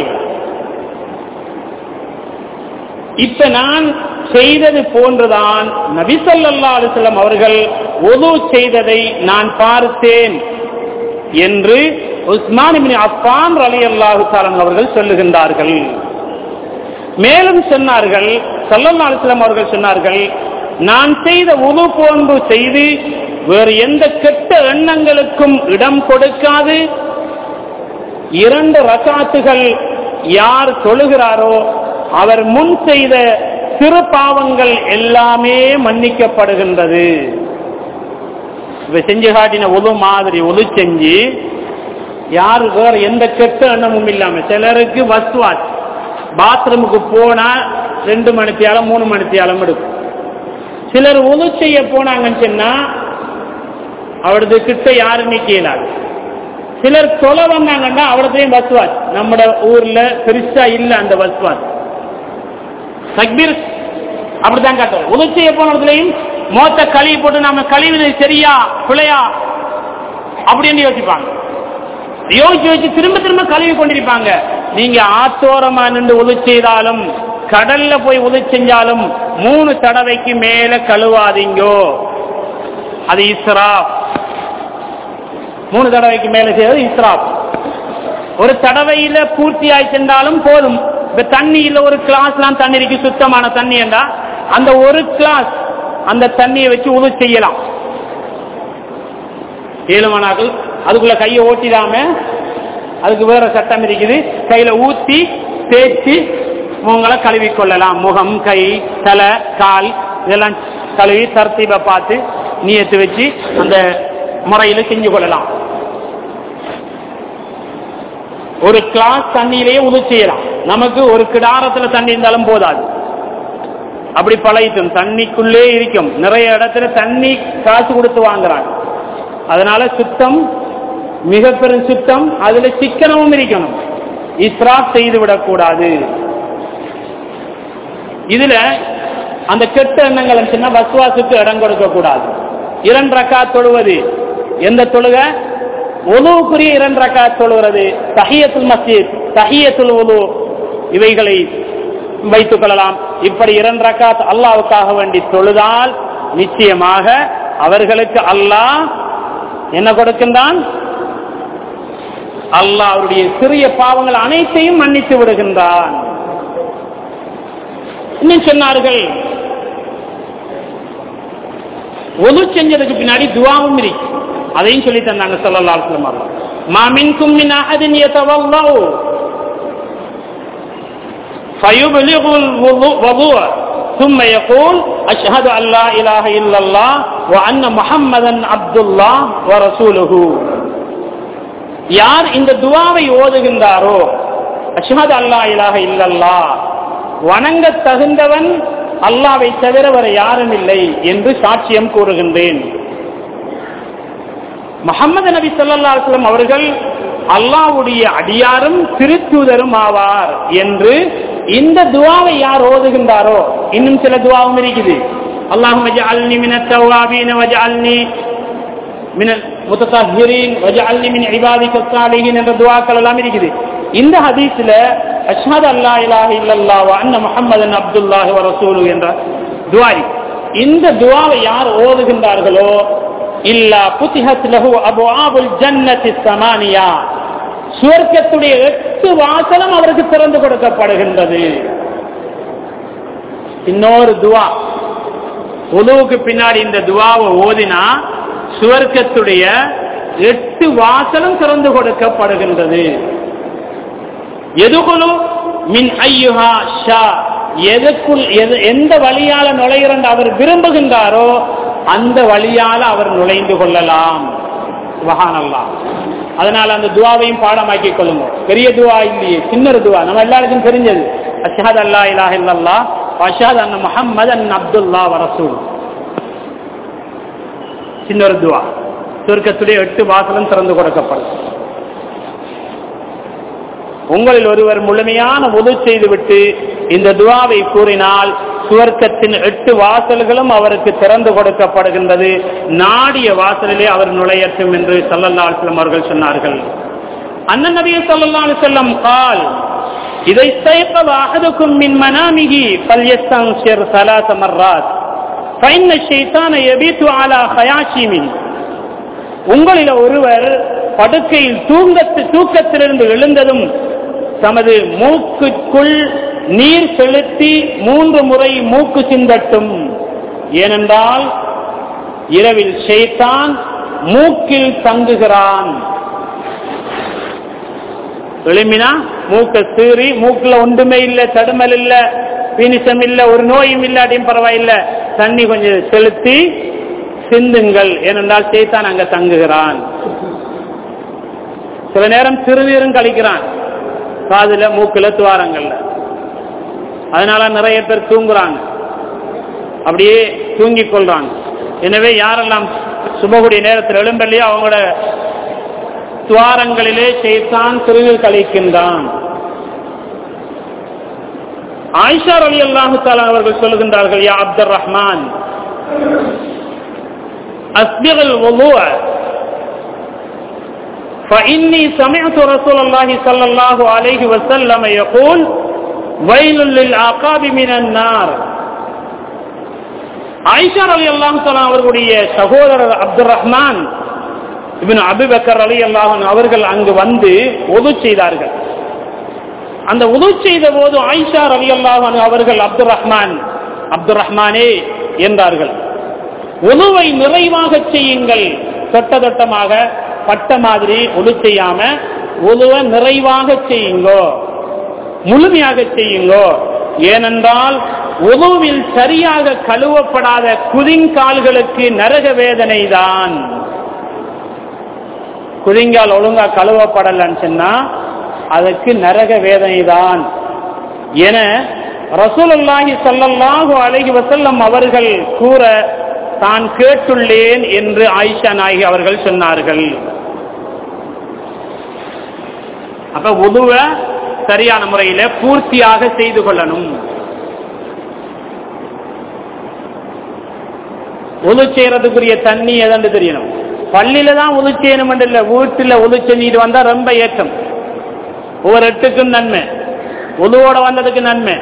இப்ப நான் செய்தது போன்றுதான் நபிசல்லா அலுவலம் அவர்கள் ஒது செய்ததை நான் பார்த்தேன் என்று உஸ்மான் இப்னு அஃபான் அலி அல்லாஹு அவர்கள் சொல்லுகின்றார்கள் மேலும் சொன்னார்கள் சல்லல்லா அலுவலம் அவர்கள் சொன்னார்கள் நான் செய்த உது போன்று செய்து வேறு எந்த கெட்ட எண்ணங்களுக்கும் இடம் கொடுக்காது இரண்டு ரகாத்துகள் யார் தொழுகிறாரோ அவர் முன் செய்த சிறு பாவங்கள் எல்லாமே மன்னிக்கப்படுகின்றது இவ செஞ்சு காட்டின உது மாதிரி உது செஞ்சு யாரு வேற எந்த கெட்ட எண்ணமும் இல்லாம சிலருக்கு வஸ்வாஸ் பாத்ரூமுக்கு போனா ரெண்டு மணித்தியாலம் மூணு மணித்தியாலம் எடுக்கும் சிலர் உது செய்ய போனாங்கன்னு சொன்னா அவரது கிட்ட யாருமே கேளாது சிலர் தொலை வந்தாங்கன்னா அவரதையும் வசுவாஸ் நம்ம ஊர்ல பெருசா இல்ல அந்த வசுவாஸ் தக்பீர் அப்படித்தான் காட்டுவோம் உதவி செய்ய போனதுலையும் மோத்த கழுவி போட்டு நாம கழிவுது சரியா பிழையா அப்படின்னு யோசிப்பாங்க யோசிச்சு யோசிச்சு திரும்ப திரும்ப கழுவி கொண்டிருப்பாங்க நீங்க ஆத்தோரமா நின்று உதவி செய்தாலும் கடல்ல போய் உதவி செஞ்சாலும் மூணு தடவைக்கு மேல கழுவாதீங்கோ அது இஸ்ராப் மூணு தடவைக்கு மேல செய்வது இஸ்ராப் ஒரு தடவையில பூர்த்தி ஆயிடுந்தாலும் போதும் இப்ப தண்ணியில ஒரு கிளாஸ்லாம் தண்ணி இருக்கு சுத்தமான தண்ணி என்றா அந்த ஒரு கிளாஸ் அந்த தண்ணியை வச்சு உதவி செய்யலாம் ஏழுமனாக்கள் அதுக்குள்ள கையை ஓட்டிடாம அதுக்கு வேற சட்டம் இருக்குது கையில ஊத்தி தேய்ச்சி முகங்களை கழுவி கொள்ளலாம் முகம் கை தலை கால் இதெல்லாம் கழுவி தர்த்தீப பார்த்து நீயத்து வச்சு அந்த முறையில செஞ்சு கொள்ளலாம் ஒரு கிளாஸ் தண்ணியிலேயே உதவி செய்யலாம் நமக்கு ஒரு கிடாரத்துல தண்ணி இருந்தாலும் போதாது அப்படி பழகிட்டும் தண்ணிக்குள்ளே இருக்கும் நிறைய இடத்துல தண்ணி காசு கொடுத்து வாங்குறாங்க அதனால சுத்தம் மிக பெரும் சுத்தம் அதுல சிக்கனமும் இருக்கணும் இஸ்ராப் செய்து விடக்கூடாது இதுல அந்த கெட்ட எண்ணங்கள் சொன்னா வசுவாசுக்கு இடம் கொடுக்க கூடாது இரண்டு ரக்கா தொழுவது எந்த தொழுக உதவுக்குரிய இரண்டு ரக்கா தொழுகிறது தஹியத்துல் மஸ்ஜித் தஹியத்துல் உது இவைகளை வைத்துக் கொள்ளலாம் இப்படி இரண்டு ரக்காத் அல்லாவுக்காக வேண்டி தொழுதால் நிச்சயமாக அவர்களுக்கு அல்லாஹ் என்ன கொடுக்கின்றான் அல்லாஹ் அவருடைய சிறிய பாவங்கள் அனைத்தையும் மன்னித்து விடுகின்றான் இன்னும் சொன்னார்கள் ஒது செஞ்சதுக்கு பின்னாடி துவாவும் இருக்கு அதையும் சொல்லி தந்தாங்க சொல்லலா சொல்லுமா மாமின் கும்மின் அஹதின் யதவல்லவு فيبلغ الوضوء ثم يقول أشهد أن لا إله إلا الله وأن محمدا عبد الله ورسوله யார் இந்த துவாவை ஓதுகின்றாரோ அஷ்ஹது அல்லா இலாஹ இல்லல்லா வணங்க தகுந்தவன் அல்லாவை தவிர வர யாரும் இல்லை என்று சாட்சியம் கூறுகின்றேன் முகமது நபி சொல்லா அலுவலம் அவர்கள் அல்லாவுடைய அடியாரும் திருத்தூதரும் ஆவார் என்று இந்த துவாவை யார் ஓதுகின்றாரோ இன்னும் சில துவாவும் இருக்குது அல்லாஹும் வஜஅல்னி மினத் தவ்வாபீன வஜஅல்னி மினல் முத்தஹிரீன் வஜஅல்னி மின் இபாதிக ஸாலிஹீன் என்ற துவாக்கள் எல்லாம் இருக்குது இந்த ஹதீஸ்ல அஷ்ஹது அல்லா இலாஹ இல்லல்லாஹ் வ அன்ன முஹம்மதன் அப்துல்லாஹி வ ரசூலு என்ற துவா இந்த துவாவை யார் ஓதுகின்றார்களோ இல்லா புத்திஹத் லஹு அபுஆபுல் ஜன்னத்தி ஸமானியா சுவர்க்கத்துடைய எட்டு வாசலும் அவருக்கு திறந்து கொடுக்கப்படுகின்றது இன்னொரு துவா உதவுக்கு பின்னாடி இந்த துவாவை ஓதினா சுவர்க்கத்துடைய எட்டு வாசலும் திறந்து கொடுக்கப்படுகின்றது எதுகுழு மின் ஐயுஹா ஷா எதுக்குள் எது எந்த வழியால நுழைகிறன்ற அவர் விரும்புகின்றாரோ அந்த வழியால அவர் நுழைந்து கொள்ளலாம் சுபஹானல்லாஹ் அதனால அந்த துவாவையும் பாடமாக்கி கொள்ளுங்க பெரிய துவா இல்லையே சின்ன துவா நம்ம எல்லாருக்கும் தெரிஞ்சது அஷாத் அல்லா இலாஹ இல்லல்லா அஷாத் அண்ண முஹம்மது அன் அப்துல்லா வரசூல் சின்ன ஒரு துவா சுருக்கத்துடைய எட்டு வாசலும் திறந்து கொடுக்கப்படும் உங்களில் ஒருவர் முழுமையான உது செய்துவிட்டு இந்த துவாவை கூறினால் சுவர்க்கத்தின் எட்டு வாசல்களும் அவருக்கு திறந்து கொடுக்கப்படுகின்றது நாடிய வாசலிலே அவர் நுழையட்டும் என்று சல்லல்லா அலுவலம் அவர்கள் சொன்னார்கள் அண்ணன் நபிய சல்லல்லா அலுவலம் கால் இதை சைப்பவ அகதுக்கும் மின் மனாமிகி பல்யஸ்தர் சலாச மர்ராத் فإن الشيطان يبيت على خياشيم உங்களில் ஒருவர் படுக்கையில் தூங்கத்து தூக்கத்திலிருந்து எழுந்ததும் தமது மூக்குக்குள் நீர் செலுத்தி மூன்று முறை மூக்கு சிந்தட்டும் ஏனென்றால் இரவில் ஷைத்தான் மூக்கில் தங்குகிறான் எழுமினா மூக்க சீறி மூக்குல ஒன்றுமே இல்லை தடுமல் இல்ல பீனிசம் இல்ல ஒரு நோயும் இல்ல அப்படின்னு பரவாயில்ல தண்ணி கொஞ்சம் செலுத்தி சிந்துங்கள் ஏனென்றால் சேத்தான் அங்க தங்குகிறான் சில நேரம் சிறுநீரும் கழிக்கிறான் காதுல மூக்குல துவாரங்கள்ல அதனால நிறைய பேர் தூங்குறாங்க அப்படியே தூங்கிக் கொள்றாங்க எனவே யாரெல்லாம் சுபகுடைய நேரத்தில் எழும்பலையோ அவங்களோட துவாரங்களிலே சேத்தான் சிறுநீர் கழிக்கின்றான் ஆயிஷா அலி அல்லாஹு அவர்கள் சொல்லுகின்றார்கள் யா அப்துல் ரஹ்மான் أسبغ الوضوء فإني سمعت رسول الله صلى الله عليه وسلم يقول ويل للعقاب من النار ஆயிஷா அலி அல்லாஹு அவர்களுடைய சகோதரர் அப்துல் ரஹ்மான் இவன் அபிபக்கர் அலி அல்லாஹன் அவர்கள் அங்கு வந்து உது செய்தார்கள் அந்த உது செய்த போது ஆயிஷா அலி அல்லாஹன் அவர்கள் அப்துல் ரஹ்மான் அப்துல் ரஹ்மானே என்றார்கள் உழுவை நிறைவாக செய்யுங்கள் தொட்ட தொட்டமாக பட்ட மாதிரி ஒழு செய்யாம உழுவ நிறைவாக செய்யுங்கோ முழுமையாக செய்யுங்கோ ஏனென்றால் உழுவில் சரியாக கழுவப்படாத குதிங்கால்களுக்கு நரக வேதனை தான் குதிங்கால் ஒழுங்கா கழுவப்படலன்னு சொன்னா அதுக்கு நரக வேதனை தான் என ரசூலுல்லாஹி சல்லல்லாஹு அலைஹி வசல்லம் அவர்கள் கூற தான் கேட்டுள்ளேன் என்று ஆயிஷா நாயகி அவர்கள் சொன்னார்கள் அப்ப உதுவ சரியான முறையில பூர்த்தியாக செய்து கொள்ளணும் உது செய்யறதுக்குரிய தண்ணி எதன்னு தெரியணும் பள்ளியில தான் உது செய்யணும் இல்ல வீட்டுல உது செஞ்சுட்டு வந்தா ரொம்ப ஏற்றம் ஒவ்வொரு எட்டுக்கும் நன்மை உதுவோட வந்ததுக்கு நன்மை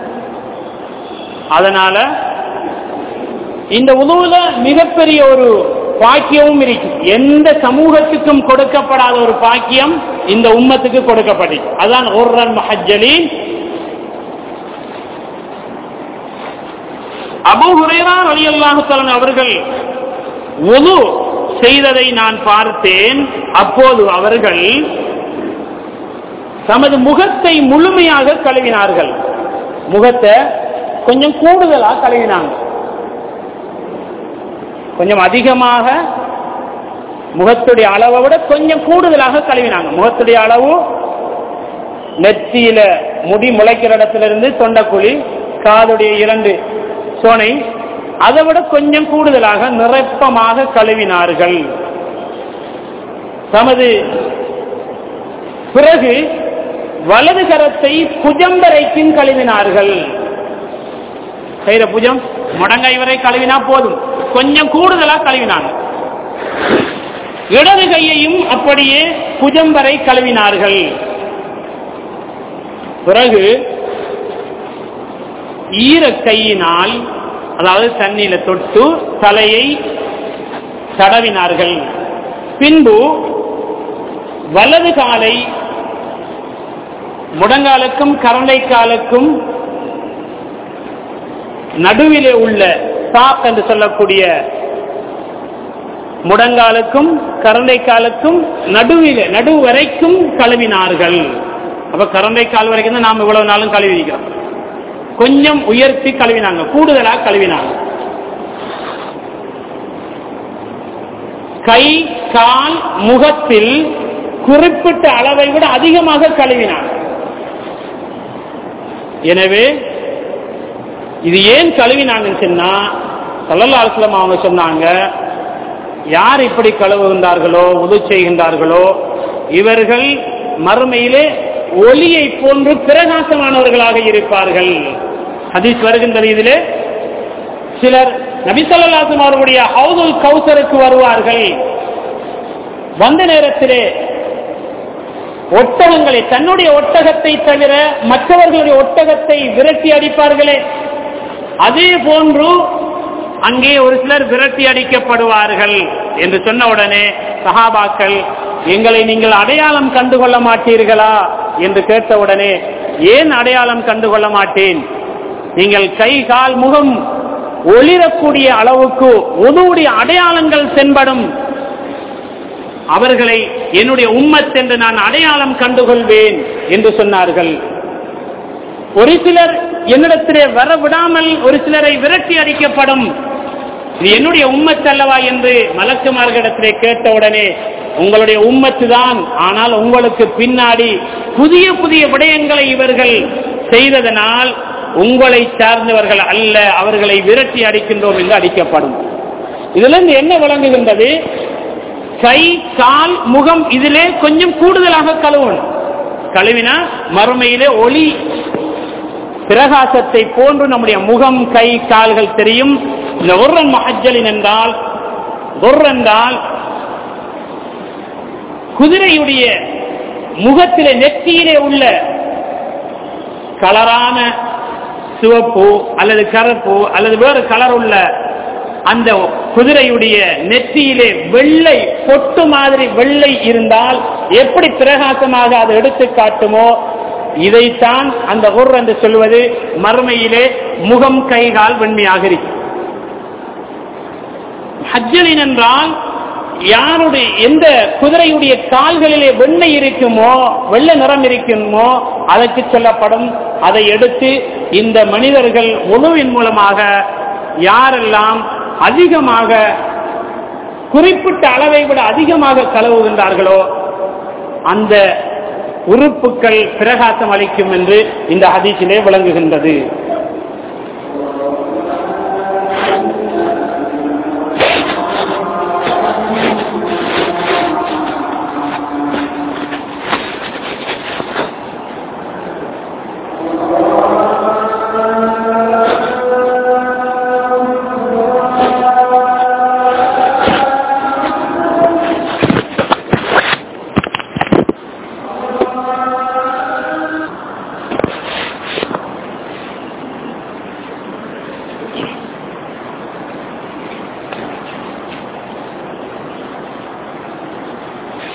அதனால இந்த உதவுல மிகப்பெரிய ஒரு பாக்கியமும் இருக்கு எந்த சமூகத்துக்கும் கொடுக்கப்படாத ஒரு பாக்கியம் இந்த உம்மத்துக்கு கொடுக்கப்பட்டது அதான் ஒரு மஹஜலின் அபு ஹுரேரா அலி அல்லாஹுத்தலன் அவர்கள் உது செய்ததை நான் பார்த்தேன் அப்போது அவர்கள் தமது முகத்தை முழுமையாக கழுவினார்கள் முகத்தை கொஞ்சம் கூடுதலா கழுவினாங்க கொஞ்சம் அதிகமாக முகத்துடைய அளவை விட கொஞ்சம் கூடுதலாக கழுவினாங்க முகத்துடைய அளவு நெத்தியில முடி முளைக்கிற இடத்துல இருந்து தொண்டக்குழி காதுடைய இரண்டு சோனை அதை விட கொஞ்சம் கூடுதலாக நிரப்பமாக கழுவினார்கள் தமது பிறகு வலது கரத்தை புஜம் வரைக்கும் கழுவினார்கள் செய்த புஜம் முடங்கை வரை கழுவினா போதும் கொஞ்சம் கூடுதலா கழுவினாங்க இடது கையையும் அப்படியே புஜம் வரை கழுவினார்கள் பிறகு ஈர கையினால் அதாவது தண்ணீர தொட்டு தலையை தடவினார்கள் பின்பு வலது காலை முடங்காலுக்கும் கரண்டைக்காலுக்கும் நடுவிலே உள்ள சாக் என்று சொல்லக்கூடிய முடங்காலுக்கும் கரண்டைக்காலுக்கும் நடுவிலே நடு வரைக்கும் கழுவினார்கள் அப்ப கரண்டைக்கால் வரைக்கும் தான் நாம் இவ்வளவு நாளும் கழுவி இருக்கிறோம் கொஞ்சம் உயர்த்தி கழுவினாங்க கூடுதலா கழுவினாங்க கை கால் முகத்தில் குறிப்பிட்ட அளவை விட அதிகமாக கழுவினாங்க எனவே இது ஏன் கழுவினாங்கன்னு சொன்னா சல்லல்லா அலுவலம் அவங்க சொன்னாங்க யார் இப்படி கழுவுகின்றார்களோ உது செய்கின்றார்களோ இவர்கள் மறுமையிலே ஒளியை போன்று பிரகாசமானவர்களாக இருப்பார்கள் ஹதீஸ் வருகின்றது இதிலே சிலர் நபிசல்லாசம் அவர்களுடைய ஹவுதுல் கௌசருக்கு வருவார்கள் வந்த நேரத்திலே ஒட்டகங்களை தன்னுடைய ஒட்டகத்தை தவிர மற்றவர்களுடைய ஒட்டகத்தை விரட்டி அடிப்பார்களே அதே போன்று அங்கே ஒரு சிலர் விரட்டி அடிக்கப்படுவார்கள் என்று சொன்ன உடனே சஹாபாக்கள் எங்களை நீங்கள் அடையாளம் கண்டுகொள்ள மாட்டீர்களா என்று கேட்டவுடனே ஏன் அடையாளம் கண்டுகொள்ள மாட்டேன் நீங்கள் கை கால் முகம் ஒளிரக்கூடிய அளவுக்கு உதவுடைய அடையாளங்கள் தென்படும் அவர்களை என்னுடைய உம்மத் என்று நான் அடையாளம் கண்டுகொள்வேன் என்று சொன்னார்கள் ஒரு சிலர் என்னிடத்திலே வர விடாமல் ஒரு சிலரை விரட்டி அடிக்கப்படும் இது என்னுடைய உம்மத் அல்லவா என்று மலக்குமார்களிடத்திலே கேட்டவுடனே உங்களுடைய உம்மத்து தான் ஆனால் உங்களுக்கு பின்னாடி புதிய புதிய விடயங்களை இவர்கள் செய்ததனால் உங்களை சார்ந்தவர்கள் அல்ல அவர்களை விரட்டி அடிக்கின்றோம் என்று அடிக்கப்படும் இதுல இருந்து என்ன விளங்குகின்றது கை கால் முகம் இதிலே கொஞ்சம் கூடுதலாக கழுவணும் கழுவினா மறுமையிலே ஒளி பிரகாசத்தை போன்று நம்முடைய முகம் கை கால்கள் தெரியும் இந்த ஒர்ரன் மஹஜலின் என்றால் ஒர் என்றால் குதிரையுடைய முகத்திலே நெற்றியிலே உள்ள கலரான சிவப்பு அல்லது கருப்பு அல்லது வேறு கலர் உள்ள அந்த குதிரையுடைய நெற்றியிலே வெள்ளை பொட்டு மாதிரி வெள்ளை இருந்தால் எப்படி பிரகாசமாக அதை எடுத்து காட்டுமோ இதைத்தான் அந்த உர் என்று சொல்வது மறுமையிலே முகம் கைகால் வெண்மையாக இருக்கும் ஹஜ்ஜலின் என்றால் யாருடைய எந்த குதிரையுடைய கால்களிலே வெண்ணெய் இருக்குமோ வெள்ளை நிறம் இருக்குமோ அதற்கு சொல்லப்படும் அதை எடுத்து இந்த மனிதர்கள் உணவின் மூலமாக யாரெல்லாம் அதிகமாக குறிப்பிட்ட அளவை விட அதிகமாக கலவுகின்றார்களோ அந்த உறுப்புகள் பிரகாசம் அளிக்கும் என்று இந்த ஹதீஸிலே விளங்குகின்றது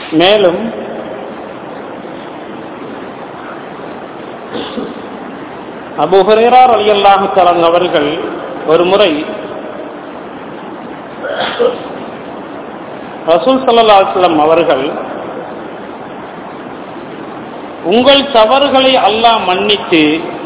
மேலும் அபு ஹுரேரார் அலி அல்லாஹு அவர்கள் ஒரு முறை ரசூல் சல்லா அலுவலம் அவர்கள் உங்கள் தவறுகளை அல்லாஹ் மன்னித்து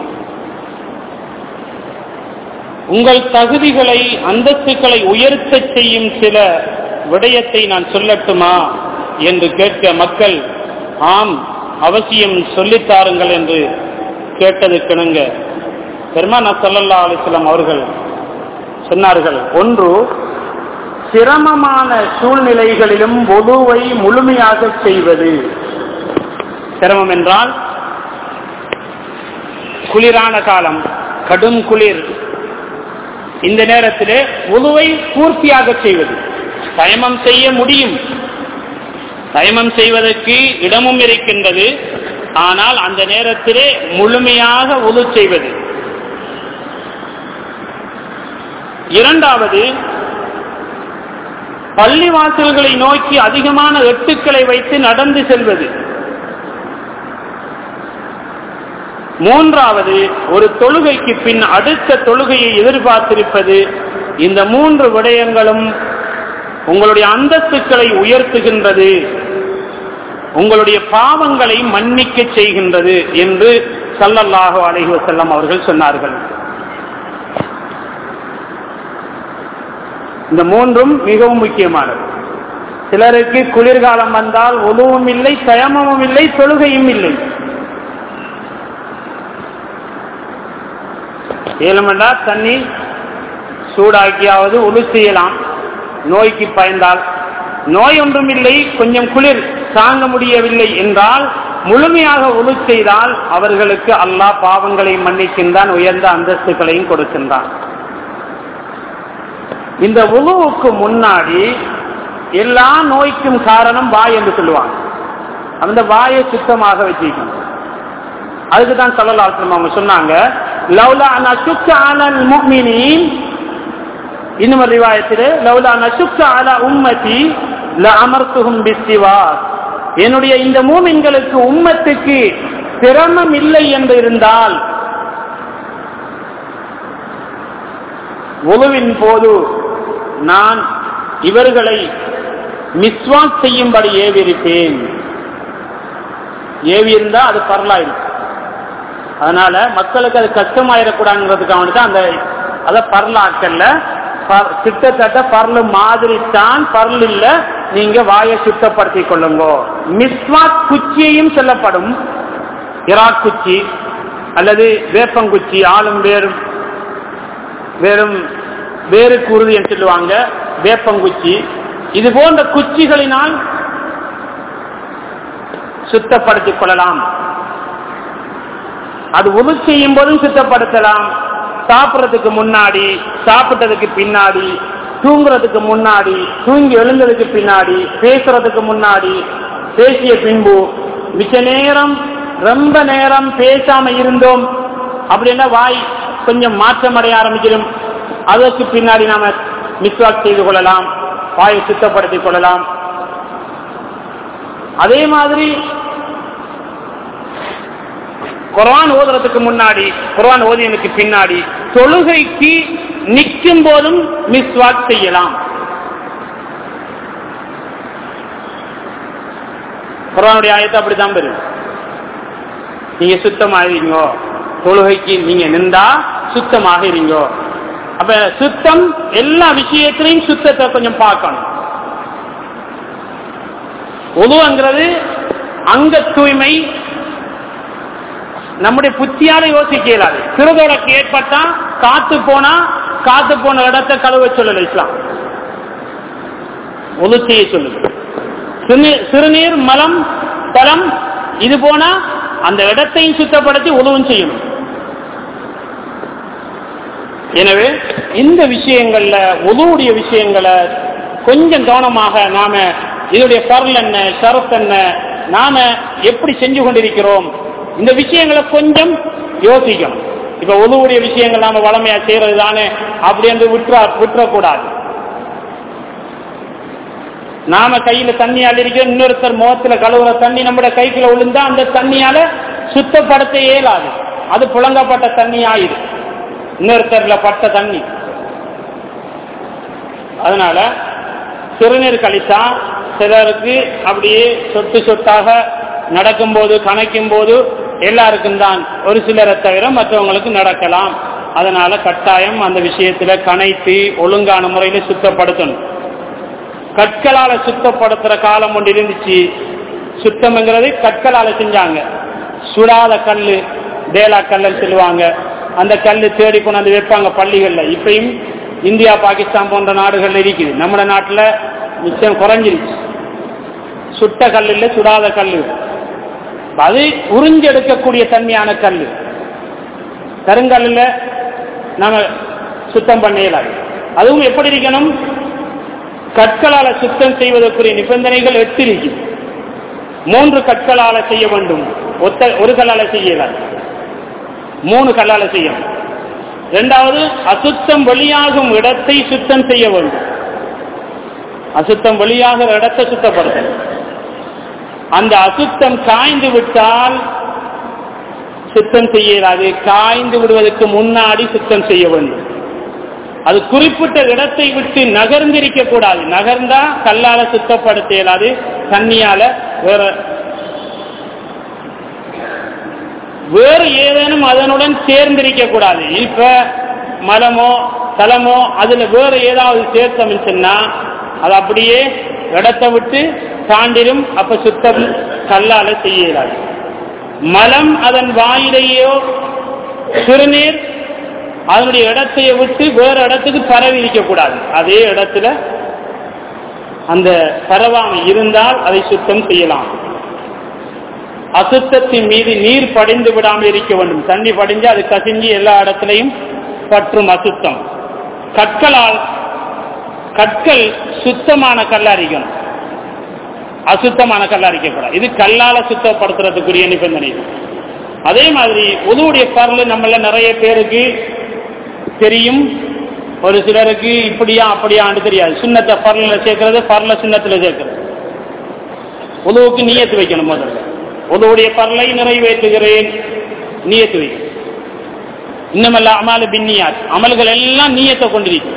உங்கள் தகுதிகளை அந்தஸ்துக்களை உயர்த்தச் செய்யும் சில விடயத்தை நான் சொல்லட்டுமா என்று கேட்க மக்கள் ஆம் அவசியம் சொல்லித்தாருங்கள் என்று கேட்டதுக்கிணங்க பெருமானா சல்லல்லா அலிஸ்லாம் அவர்கள் சொன்னார்கள் ஒன்று சிரமமான சூழ்நிலைகளிலும் ஒதுவை முழுமையாக செய்வது சிரமம் என்றால் குளிரான காலம் கடும் குளிர் இந்த நேரத்திலே உழுவை பூர்த்தியாக செய்வது தயமம் செய்ய முடியும் தயமம் செய்வதற்கு இடமும் இருக்கின்றது ஆனால் அந்த நேரத்திலே முழுமையாக உழு செய்வது இரண்டாவது பள்ளிவாசல்களை நோக்கி அதிகமான எட்டுக்களை வைத்து நடந்து செல்வது மூன்றாவது ஒரு தொழுகைக்கு பின் அடுத்த தொழுகையை எதிர்பார்த்திருப்பது இந்த மூன்று விடயங்களும் உங்களுடைய அந்தஸ்துக்களை உயர்த்துகின்றது உங்களுடைய பாவங்களை மன்னிக்க செய்கின்றது என்று சல்லல்லாஹு அலைஹி வசல்லம் அவர்கள் சொன்னார்கள் இந்த மூன்றும் மிகவும் முக்கியமானது சிலருக்கு குளிர்காலம் வந்தால் உதவும் இல்லை தயமமும் இல்லை தொழுகையும் இல்லை ஏழுமண்டா தண்ணி சூடாக்கியாவது உழு செய்யலாம் நோய்க்கு பயந்தால் நோய் ஒன்றும் இல்லை கொஞ்சம் குளிர் தாங்க முடியவில்லை என்றால் முழுமையாக உழு செய்தால் அவர்களுக்கு அல்லாஹ் பாவங்களை மன்னிக்கின்றான் உயர்ந்த அந்தஸ்துகளையும் கொடுக்கின்றான் இந்த உழுவுக்கு முன்னாடி எல்லா நோய்க்கும் காரணம் வாய் என்று சொல்லுவாங்க அந்த வாயை சுத்தமாக வச்சிருக்கணும் அதுக்கு தான் சொல்லலாம் அவங்க சொன்னாங்க லவ்லா நசுக்க அலல் முக்மினின் இன்னும் ஒரு ரிவாயத்தில் லவ்லா நசுக்க அல உம்மதி ல அமர்த்துகும் பிஸ்திவா என்னுடைய இந்த மூமின்களுக்கு உம்மத்துக்கு சிரமம் இல்லை என்று இருந்தால் ஒழுவின் போது நான் இவர்களை மிஸ்வாக் செய்யும்படி ஏவிருப்பேன் ஏவி இருந்தா அது பரலாயிருக்கு அதனால மக்களுக்கு அது கஷ்டமாயிடக்கூடாதுங்கிறதுக்காக தான் அந்த அதை பரலாக்கல்ல கிட்டத்தட்ட பரலு மாதிரி தான் பரல் இல்ல நீங்க வாயை சுத்தப்படுத்திக் கொள்ளுங்க மிஸ்வாக் குச்சியையும் சொல்லப்படும் இராக் குச்சி அல்லது வேப்பங்குச்சி ஆளும் வேறும் வேறும் வேறு குருதி என்று சொல்லுவாங்க வேப்பங்குச்சி இது போன்ற குச்சிகளினால் சுத்தப்படுத்திக் கொள்ளலாம் அது உது செய்யும் போதும் சுத்தப்படுத்தலாம் சாப்பிட்றதுக்கு முன்னாடி சாப்பிட்டதுக்கு பின்னாடி தூங்குறதுக்கு முன்னாடி தூங்கி எழுந்ததுக்கு பின்னாடி பேசுறதுக்கு முன்னாடி பேசிய பின்பு மிச்ச நேரம் ரொம்ப நேரம் பேசாம இருந்தோம் அப்படின்னா வாய் கொஞ்சம் மாற்றம் அடைய ஆரம்பிச்சிடும் அதற்கு பின்னாடி நாம மிஸ்வாக் செய்து கொள்ளலாம் வாயை சுத்தப்படுத்திக் கொள்ளலாம் அதே மாதிரி குரான் ஓதுறதுக்கு முன்னாடி குரான் ஓதியனுக்கு பின்னாடி தொழுகைக்கு நிற்கும் போதும் மிஸ்வாக் செய்யலாம் குரானுடைய ஆயத்தை அப்படித்தான் பெறும் நீங்க சுத்தமாகிறீங்கோ தொழுகைக்கு நீங்க நின்றா சுத்தமாக இருங்கோ அப்ப சுத்தம் எல்லா விஷயத்திலையும் சுத்தத்தை கொஞ்சம் பார்க்கணும் உதுவங்கிறது அங்க தூய்மை நம்முடைய புத்தியால யோசிக்க இயலாது சிறுதொடக்கு ஏற்பட்டா காத்து போனா காத்து போன இடத்தை கழுவ சொல்லல இஸ்லாம் ஒது செய்ய சொல்லுது சிறுநீர் மலம் தலம் இது போனா அந்த இடத்தையும் சுத்தப்படுத்தி உதவும் செய்யணும் எனவே இந்த விஷயங்கள்ல உதவுடைய விஷயங்களை கொஞ்சம் கவனமாக நாம இதனுடைய பரல் என்ன ஷரத் என்ன நாம எப்படி செஞ்சு கொண்டிருக்கிறோம் இந்த விஷயங்களை கொஞ்சம் யோசிக்கணும் இப்ப உதவுடைய விஷயங்கள் நாம வளமையா செய்யறது தானே அப்படி என்று விட்டுற விட்டுறக்கூடாது நாம கையில தண்ணி அள்ளிருக்க இன்னொருத்தர் முகத்துல கழுவுற தண்ணி நம்முடைய கைக்குள்ள விழுந்தா அந்த தண்ணியால சுத்தப்படுத்த இயலாது அது புழங்கப்பட்ட தண்ணி ஆயிடும் இன்னொருத்தர்ல பட்ட தண்ணி அதனால சிறுநீர் கழித்தா சிலருக்கு அப்படியே சொட்டு சொட்டாக நடக்கும்போது கணக்கும் போது எல்லாருக்கும் தான் ஒரு சிலரை தவிர மற்றவங்களுக்கு நடக்கலாம் அதனால கட்டாயம் அந்த விஷயத்துல கணைத்து ஒழுங்கான முறையில சுத்தப்படுத்தணும் கற்களால சுத்தப்படுத்துற காலம் ஒன்று இருந்துச்சு சுத்தம்ங்கிறது கற்களால செஞ்சாங்க சுடாத கல்லு தேலா கல்லன்னு சொல்லுவாங்க அந்த கல்லு தேடி கொண்டாந்து வைப்பாங்க பள்ளிகள்ல இப்பயும் இந்தியா பாகிஸ்தான் போன்ற நாடுகள்ல இருக்குது நம்ம நாட்டுல நிச்சயம் குறைஞ்சிருச்சு சுட்ட கல் இல்ல சுடாத கல்லு அது உறிஞ்செடுக்கக்கூடிய தன்மையான கல் கருங்கல்ல நாம சுத்தம் பண்ண இயலாது அதுவும் எப்படி இருக்கணும் கற்களால சுத்தம் செய்வதற்குரிய நிபந்தனைகள் எட்டு இருக்கு மூன்று கற்களால செய்ய வேண்டும் ஒத்த ஒரு கல்லால செய்ய இயலாது மூணு கல்லால செய்யணும் இரண்டாவது அசுத்தம் வெளியாகும் இடத்தை சுத்தம் செய்ய வேண்டும் அசுத்தம் வெளியாகிற இடத்தை சுத்தப்படுத்தணும் அந்த அசுத்தம் காய்ந்து விட்டால் சுத்தம் செய்யலாது காய்ந்து விடுவதற்கு முன்னாடி சுத்தம் செய்ய வேண்டும் அது குறிப்பிட்ட இடத்தை விட்டு நகர்ந்திருக்க கூடாது நகர்ந்தா கல்லால சுத்தப்படுத்த இயலாது தண்ணியால வேற வேறு ஏதேனும் அதனுடன் சேர்ந்திருக்க கூடாது இப்ப மலமோ தலமோ அதுல வேற ஏதாவது சேர்த்தம் சொன்னா அது அப்படியே இடத்தை விட்டு தாண்டிடும் அப்ப சுத்தம் கல்லால செய்யலாது மலம் அதன் வாயிலேயோ சிறுநீர் அதனுடைய இடத்தைய விட்டு வேற இடத்துக்கு பரவி இருக்கக்கூடாது அதே இடத்துல அந்த பரவாமை இருந்தால் அதை சுத்தம் செய்யலாம் அசுத்தத்தின் மீது நீர் படிந்து விடாமல் இருக்க வேண்டும் தண்ணி படிஞ்சு அது கசிஞ்சு எல்லா இடத்துலையும் பற்றும் அசுத்தம் கற்களால் கற்கள் சுத்தமான கல்லா இருக்கணும் அசுத்தமான கல்லா இருக்கக்கூடாது இது கல்லால சுத்தப்படுத்துறதுக்குரிய நிபந்தனை அதே மாதிரி உதவுடைய பரல் நம்மள நிறைய பேருக்கு தெரியும் ஒரு சிலருக்கு இப்படியா அப்படியான்னு தெரியாது சுண்ணத்தை பரல சேர்க்கறது பரல சுண்ணத்துல சேர்க்கிறது உதவுக்கு நீயத்து வைக்கணும் முதல்ல உதவுடைய பரலை நிறைவேற்றுகிறேன் நீயத்து வைக்கணும் இன்னமல்ல அமால பின்னியார் அமல்கள் எல்லாம் நீயத்தை கொண்டிருக்கும்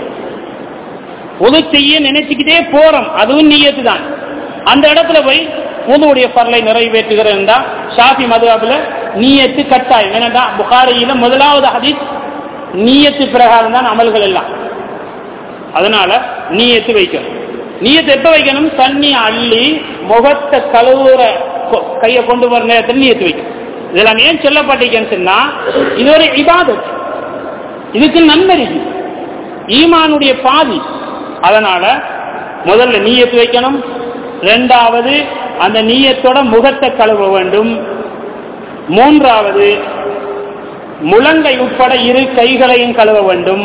உது செய்ய நினைச்சுக்கிட்டே போறோம் அதுவும் நீயத்து தான் அந்த இடத்துல போய் உதவுடைய பரலை நிறைவேற்றுகிறேன் ஷாஃபி மதுராபுல நீயத்து கட்டாயம் ஏன்னா புகாரியில முதலாவது ஹதீஸ் நீயத்து பிரகாரம் தான் அமல்கள் எல்லாம் அதனால நீயத்து வைக்கணும் நீயத்து எப்ப வைக்கணும் தண்ணி அள்ளி முகத்தை கழுவுற கையை கொண்டு வர நேரத்தில் நீயத்து வைக்கணும் இதெல்லாம் ஏன் சொல்லப்பட்டிருக்கேன்னு சொன்னா இது ஒரு இபாதத் இதுக்கு நன்மை இருக்கு ஈமானுடைய பாதி அதனால முதல்ல நீயத்து வைக்கணும் ரெண்டாவது அந்த நீயத்தோட முகத்தை கழுவ வேண்டும் மூன்றாவது முழங்கை உட்பட இரு கைகளையும் கழுவ வேண்டும்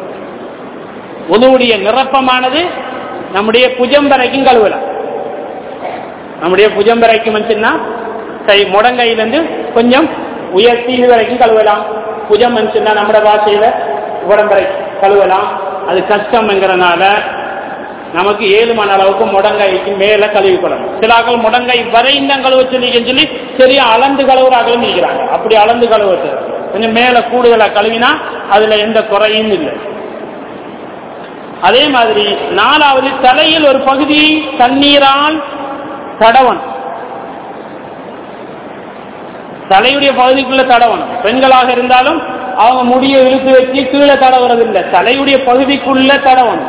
உதவுடைய நிரப்பமானது நம்முடைய புஜம் வரைக்கும் கழுவலாம் நம்முடைய புஜம் வரைக்கும் சொன்னா கை முடங்கையிலிருந்து கொஞ்சம் உயர்த்தி இது வரைக்கும் கழுவலாம் புஜம் சொன்னா நம்மட பாஷையில உடம்பரை கழுவலாம் அது கஷ்டம்ங்கிறனால நமக்கு ஏழு மணி அளவுக்கு முடங்கைக்கு மேல கழுவி கொள்ளணும் சிலாக்கள் முடங்கை வரைந்தான் கழுவ சொல்லிக்கன்னு சொல்லி சரியா அளந்து கழுவுறாங்களும் இருக்கிறாங்க அப்படி அளந்து கழுவுறது கொஞ்சம் மேல கூடுதலா கழுவினா அதுல எந்த குறையும் இல்லை அதே மாதிரி நாலாவது தலையில் ஒரு பகுதியை தண்ணீரால் தடவன் தலையுடைய பகுதிக்குள்ள தடவணும் பெண்களாக இருந்தாலும் அவங்க முடிய இழுத்து வச்சு கீழே தடவுறது இல்லை தலையுடைய பகுதிக்குள்ள தடவணும்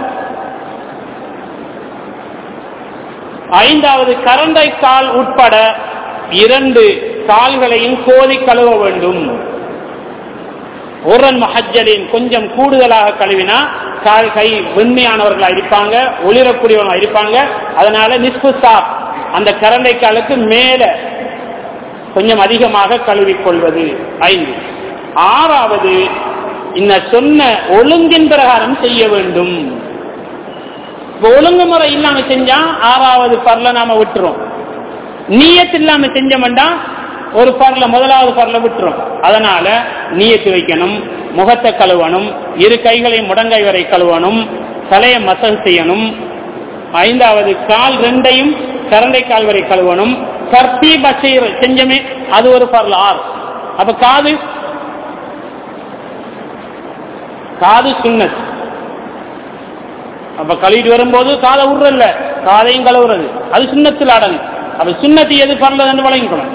ஐந்தாவது கரண்டை கால் உட்பட இரண்டு கால்களையும் கோதி கழுவ வேண்டும் ஒரு மஹஜலின் கொஞ்சம் கூடுதலாக கழுவினா கால் கை வெண்மையானவர்களா இருப்பாங்க ஒளிரக்கூடியவங்களா இருப்பாங்க அதனால நிஸ்பு சாப் அந்த கரண்டை காலுக்கு மேல கொஞ்சம் அதிகமாக கழுவிக்கொள்வது ஐந்து ஆறாவது இந்த சொன்ன ஒழுங்கின் பிரகாரம் செய்ய வேண்டும் இப்ப ஒழுங்குமுறை இல்லாம செஞ்சா ஆறாவது பரல நாம விட்டுரும் நீயத்து இல்லாம செஞ்சோம்டா ஒரு பரல முதலாவது பரல விட்டுரும் அதனால நீயத்து வைக்கணும் முகத்தை கழுவணும் இரு கைகளை முடங்கை வரை கழுவணும் தலையை மசல் செய்யணும் ஐந்தாவது கால் ரெண்டையும் கரண்டை கால் வரை கழுவணும் தர்த்தீப செய்ய செஞ்சமே அது ஒரு பரல ஆறு அப்ப காது காது சுண்ணத் அப்ப கழுவிட்டு வரும்போது காதை விடுறல்ல காதையும் கழுவுறது அது சுண்ணத்தில் அடங்கும் அப்ப சுண்ணத்து எது பரல என்று வழங்கிக்கணும்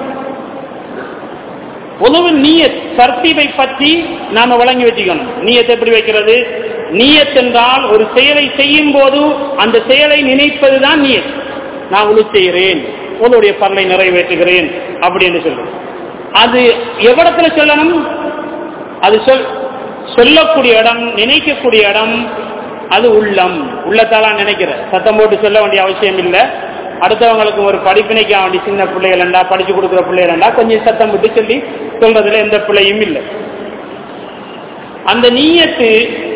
உணவு நீயத் தர்த்தீபை பற்றி நாம வழங்கி வச்சுக்கணும் நீயத்தை எப்படி வைக்கிறது நீயத் என்றால் ஒரு செயலை செய்யும் போது அந்த செயலை நினைப்பதுதான் நீயத் நான் உழு செய்கிறேன் உங்களுடைய பரலை நிறைவேற்றுகிறேன் அப்படி என்று சொல்றது அது எவ்விடத்துல சொல்லணும் அது சொல் சொல்லக்கூடிய இடம் நினைக்கக்கூடிய இடம் அது உள்ளம் உள்ளத்தாலா நினைக்கிற சத்தம் போட்டு சொல்ல வேண்டிய அவசியம் இல்லை அடுத்தவங்களுக்கு ஒரு படிப்பினைக்கு வேண்டிய சின்ன பிள்ளைகளண்டா படிச்சு கொடுக்குற பிள்ளைகளண்டா கொஞ்சம் சத்தம் விட்டு சொல்லி சொல்றதுல எந்த பிள்ளையும் இல்லை அந்த நீயத்து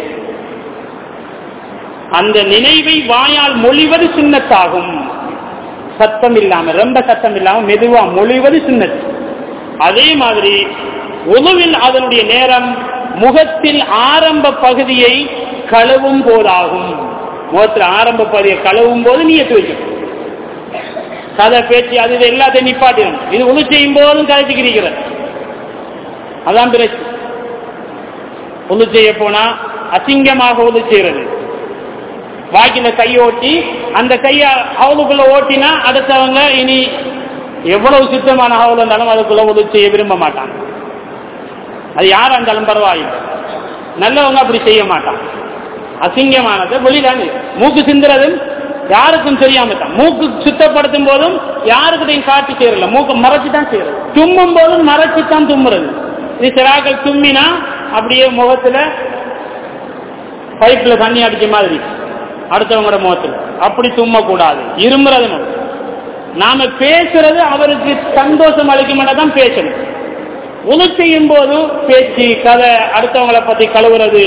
அந்த நினைவை வாயால் மொழிவது சின்னத்தாகும் சத்தம் இல்லாம ரொம்ப சத்தம் இல்லாம மெதுவா மொழிவது சின்னத்து அதே மாதிரி உணவில் அதனுடைய நேரம் முகத்தில் ஆரம்ப பகுதியை கழுவும் போதாகும் முகத்தில் ஆரம்ப பகுதியை கழுவும் போது நீயத்து வைக்கணும் கதை பேச்சு அது இது எல்லாத்தையும் நிப்பாட்டிடும் இது உழு செய்யும் போதும் கதைச்சுக்கிறீங்க அதான் பிரச்சனை உழு செய்ய போனா அசிங்கமாக உழு செய்யறது வாக்கில கையோட்டி அந்த கைய ஹவுலுக்குள்ள ஓட்டினா அடுத்தவங்க இனி எவ்வளவு சுத்தமான ஹவுல் இருந்தாலும் அதுக்குள்ள உதவி செய்ய விரும்ப மாட்டாங்க அது யாரா இருந்தாலும் பரவாயில்லை நல்லவங்க அப்படி செய்ய மாட்டான் அசிங்கமானது வெளியில மூக்கு சிந்துறதும் யாருக்கும் தெரியாம தான் மூக்கு சுத்தப்படுத்தும் போதும் யாருக்கிட்டையும் காட்டி செய்யறல மூக்கு மறைச்சு தான் செய்யறது தும்மும் போதும் மறைச்சு தான் தும்முறது இது சிறாக்கள் தும்மினா அப்படியே முகத்துல பைப்ல தண்ணி அடிச்ச மாதிரி அடுத்தவங்களோட முகத்துல அப்படி தும்ம கூடாது இருமுறது நாம பேசுறது அவருக்கு சந்தோஷம் அளிக்கும் தான் பேசணும் உணவு செய்யும் போது பேச்சு கதை அடுத்தவங்களை பத்தி கழுவுறது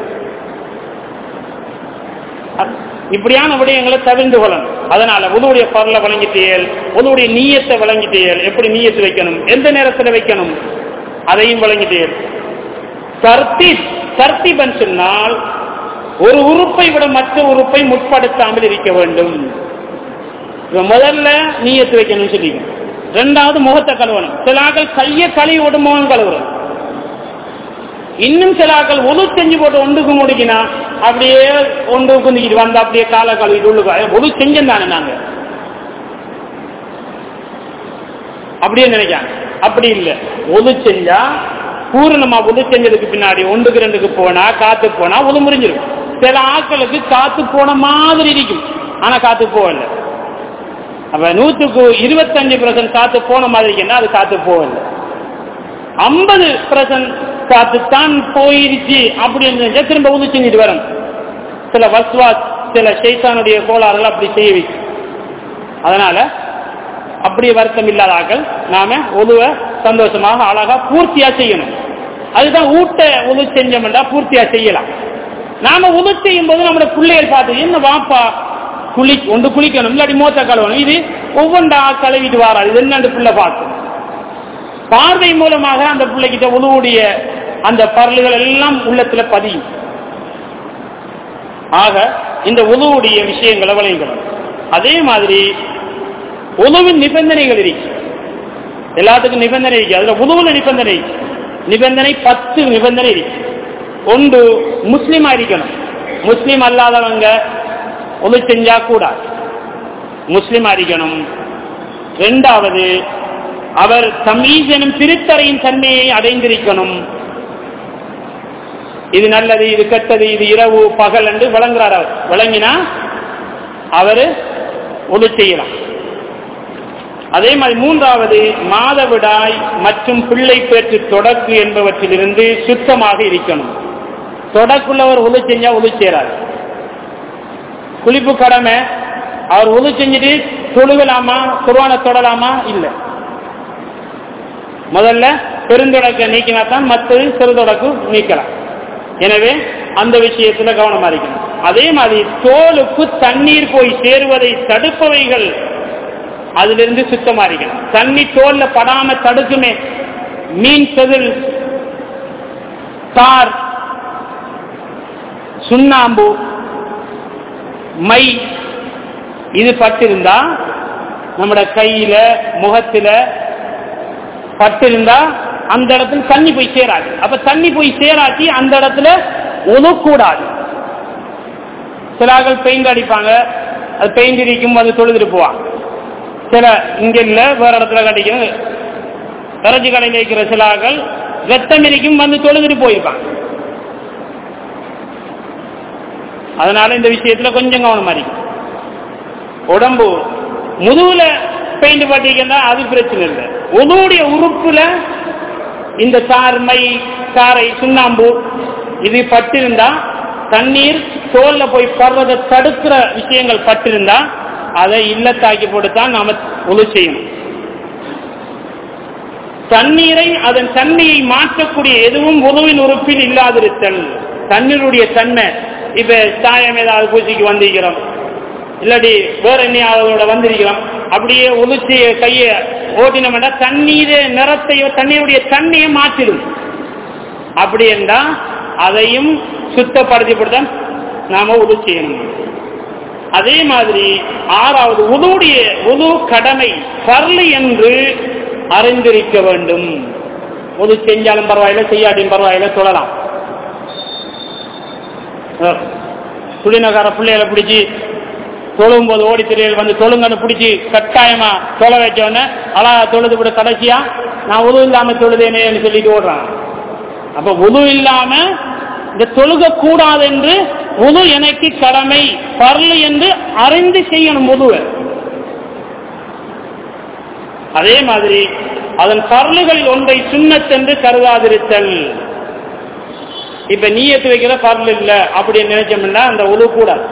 இப்படியான விடயங்களை தவிர்ந்து கொள்ளணும் அதனால உதவுடைய பரல வழங்கிட்டேல் உதவுடைய நீயத்தை வழங்கிட்டேல் எப்படி நீயத்து வைக்கணும் எந்த நேரத்தில் வைக்கணும் அதையும் வழங்கிட்டேல் தர்த்தி தர்த்திபன் சொன்னால் ஒரு உறுப்பை விட மற்ற உறுப்பை முற்படுத்தாமல் இருக்க வேண்டும் முதல்ல நீயத்து வைக்கணும்னு சொல்லிங்க ரெண்டாவது முகத்தை கழுவணும் சிலாக்கள் கையை கழுவி விடும் முகம் கழுவுறது இன்னும் சிலாக்கள் ஒழு செஞ்சு போட்டு ஒன்றுக்கு முடிக்கினா அப்படியே ஒன்று குந்திக்கிட்டு வந்து அப்படியே காலை கழுவிட்டு உள்ளுக்கு ஒழு செஞ்சோம் தானே நாங்க அப்படியே நினைக்காங்க அப்படி இல்லை ஒழு செஞ்சா பூரணமா ஒழு செஞ்சதுக்கு பின்னாடி ஒன்றுக்கு ரெண்டுக்கு போனா காத்து போனா ஒழு முறிஞ்சிருக்கும் சில ஆட்களுக்கு காத்து போன மாதிரி இருக்கும் ஆனா காத்து போகல அப்ப நூத்துக்கு இருபத்தஞ்சு பர்சன்ட் காத்து போன மாதிரி இருக்குன்னா அது காத்து போகல ஐம்பது பர்சன்ட் காத்து தான் போயிருச்சு அப்படின்னு திரும்ப உது செஞ்சுட்டு வரணும் சில வஸ்வாஸ் சில சைத்தானுடைய கோளாறுகள் அப்படி செய்ய வைக்கும் அதனால அப்படி வருத்தம் இல்லாத ஆக்கள் நாம உழுவ சந்தோஷமாக அழகா பூர்த்தியா செய்யணும் அதுதான் ஊட்ட உழு செஞ்சோம்னா பூர்த்தியா செய்யலாம் நாம உழு செய்யும் போது நம்மளோட பிள்ளைகள் பார்த்து என்ன வாப்பா குளி ஒன்று குளிக்கணும் இல்லாட்டி மூத்த கழுவணும் இது ஒவ்வொன்றா கழுவிட்டு வாராது இது என்ன பிள்ளை பார்க்கும் பார்வை மூலமாக அந்த பிள்ளைகிட்ட உதவுடைய அந்த பரல்கள் எல்லாம் உள்ளத்துல பதியும் ஆக இந்த உதவுடைய விஷயங்களை விளையணும் அதே மாதிரி உதவின் நிபந்தனைகள் இருக்கு எல்லாத்துக்கும் நிபந்தனை இருக்கு அதுல உதவுல நிபந்தனை நிபந்தனை பத்து நிபந்தனை இருக்கு ஒன்று முஸ்லீமா இருக்கணும் முஸ்லீம் அல்லாதவங்க ஒது செஞ்சா கூடாது முஸ்லீம் அறிக்கணும் இரண்டாவது அவர் தமீஸ் எனும் திருத்தரையின் தன்மையை அடைந்திருக்கணும் இது நல்லது இது கெட்டது இது இரவு பகல் என்று விளங்குறார் அவர் விளங்கினா அவரு ஒது செய்யலாம் அதே மாதிரி மூன்றாவது மாதவிடாய் மற்றும் பிள்ளை பேற்று தொடக்கு என்பவற்றிலிருந்து சுத்தமாக இருக்கணும் தொடக்குள்ளவர் உது செஞ்சா உது செய்யறாரு குளிப்பு கடமை அவர் உது செஞ்சுட்டு தொழுகலாமா குர்வான தொடலாமா இல்ல முதல்ல பெருந்தொடக்க நீக்கினா தான் மற்றது சிறுதொடக்கு நீக்கலாம் எனவே அந்த விஷயத்துல கவனமா இருக்கணும் அதே மாதிரி தோலுக்கு தண்ணீர் போய் சேருவதை தடுப்பவைகள் அதிலிருந்து சுத்தமா இருக்கணும் தண்ணி தோல்ல படாம தடுக்குமே மீன் செதில் தார் சுண்ணாம்பு மை இது பட்டிருந்தா நம்மட கையில முகத்துல பட்டிருந்தா அந்த இடத்துல தண்ணி போய் சேராது அப்ப தண்ணி போய் சேராட்டி அந்த இடத்துல உதக்கூடாது சிலாக்கள் பெயிண்ட் அடிப்பாங்க அது பெயிண்ட் அடிக்கும் அது தொழுதுட்டு போவாங்க சில இங்க இல்ல வேற இடத்துல கடிக்கும் கரைச்சி கடையில் இருக்கிற சிலாக்கள் ரத்தம் இருக்கும் வந்து தொழுதுட்டு போயிருப்பாங்க அதனால இந்த விஷயத்துல கொஞ்சம் கவனமா இருக்கு உடம்பு முதுகுல பெயிண்ட் பட்டிருக்கா அது பிரச்சனை இல்லை உதவுடைய உறுப்புல இந்த சார் மை காரை சுண்ணாம்பு இது பட்டிருந்தா தண்ணீர் தோல்ல போய் படுறதை தடுக்கிற விஷயங்கள் பட்டிருந்தா அதை இல்லத்தாக்கி போட்டுத்தான் நாம உழு செய்யணும் தண்ணீரை அதன் தன்மையை மாற்றக்கூடிய எதுவும் உதவின் உறுப்பில் இல்லாதிருத்தல் தண்ணீருடைய தன்மை இப்ப சாயம் ஏதாவது பூச்சிக்கு வந்திருக்கிறோம் இல்லாட்டி வேற என்னையாவதோட வந்திருக்கிறோம் அப்படியே உதிச்சு கைய ஓட்டினோம்னா தண்ணீர் நிறத்தையோ தண்ணீருடைய தன்மையை மாற்றிடும் அப்படி என்றா அதையும் சுத்தப்படுத்தி நாம உது செய்யணும் அதே மாதிரி ஆறாவது உதுடைய உது கடமை பர்லு என்று அறிந்திருக்க வேண்டும் உது செஞ்சாலும் பரவாயில்ல செய்யாட்டியும் பரவாயில்ல சொல்லலாம் துளிநகார பிள்ளைகளை பிடிச்சி தொழும் போது ஓடி திரையில் வந்து தொழுங்கன்னு பிடிச்சி கட்டாயமா தொலை வச்சோடனே அழகா தொழுது விட கடைசியா நான் உது இல்லாம தொழுதேனேன்னு சொல்லிட்டு ஓடுறான் அப்ப உது இல்லாம இந்த தொழுக கூடாது என்று உது எனக்கு கடமை பரலு என்று அறிந்து செய்யணும் உதுவை அதே மாதிரி அதன் பரலுகளில் ஒன்றை சுண்ணத்தென்று கருதாதிருத்தல் இப்ப நீயத்து வைக்கிற பரல் இல்ல அப்படின்னு நினைச்சோம்னா அந்த உது கூடாது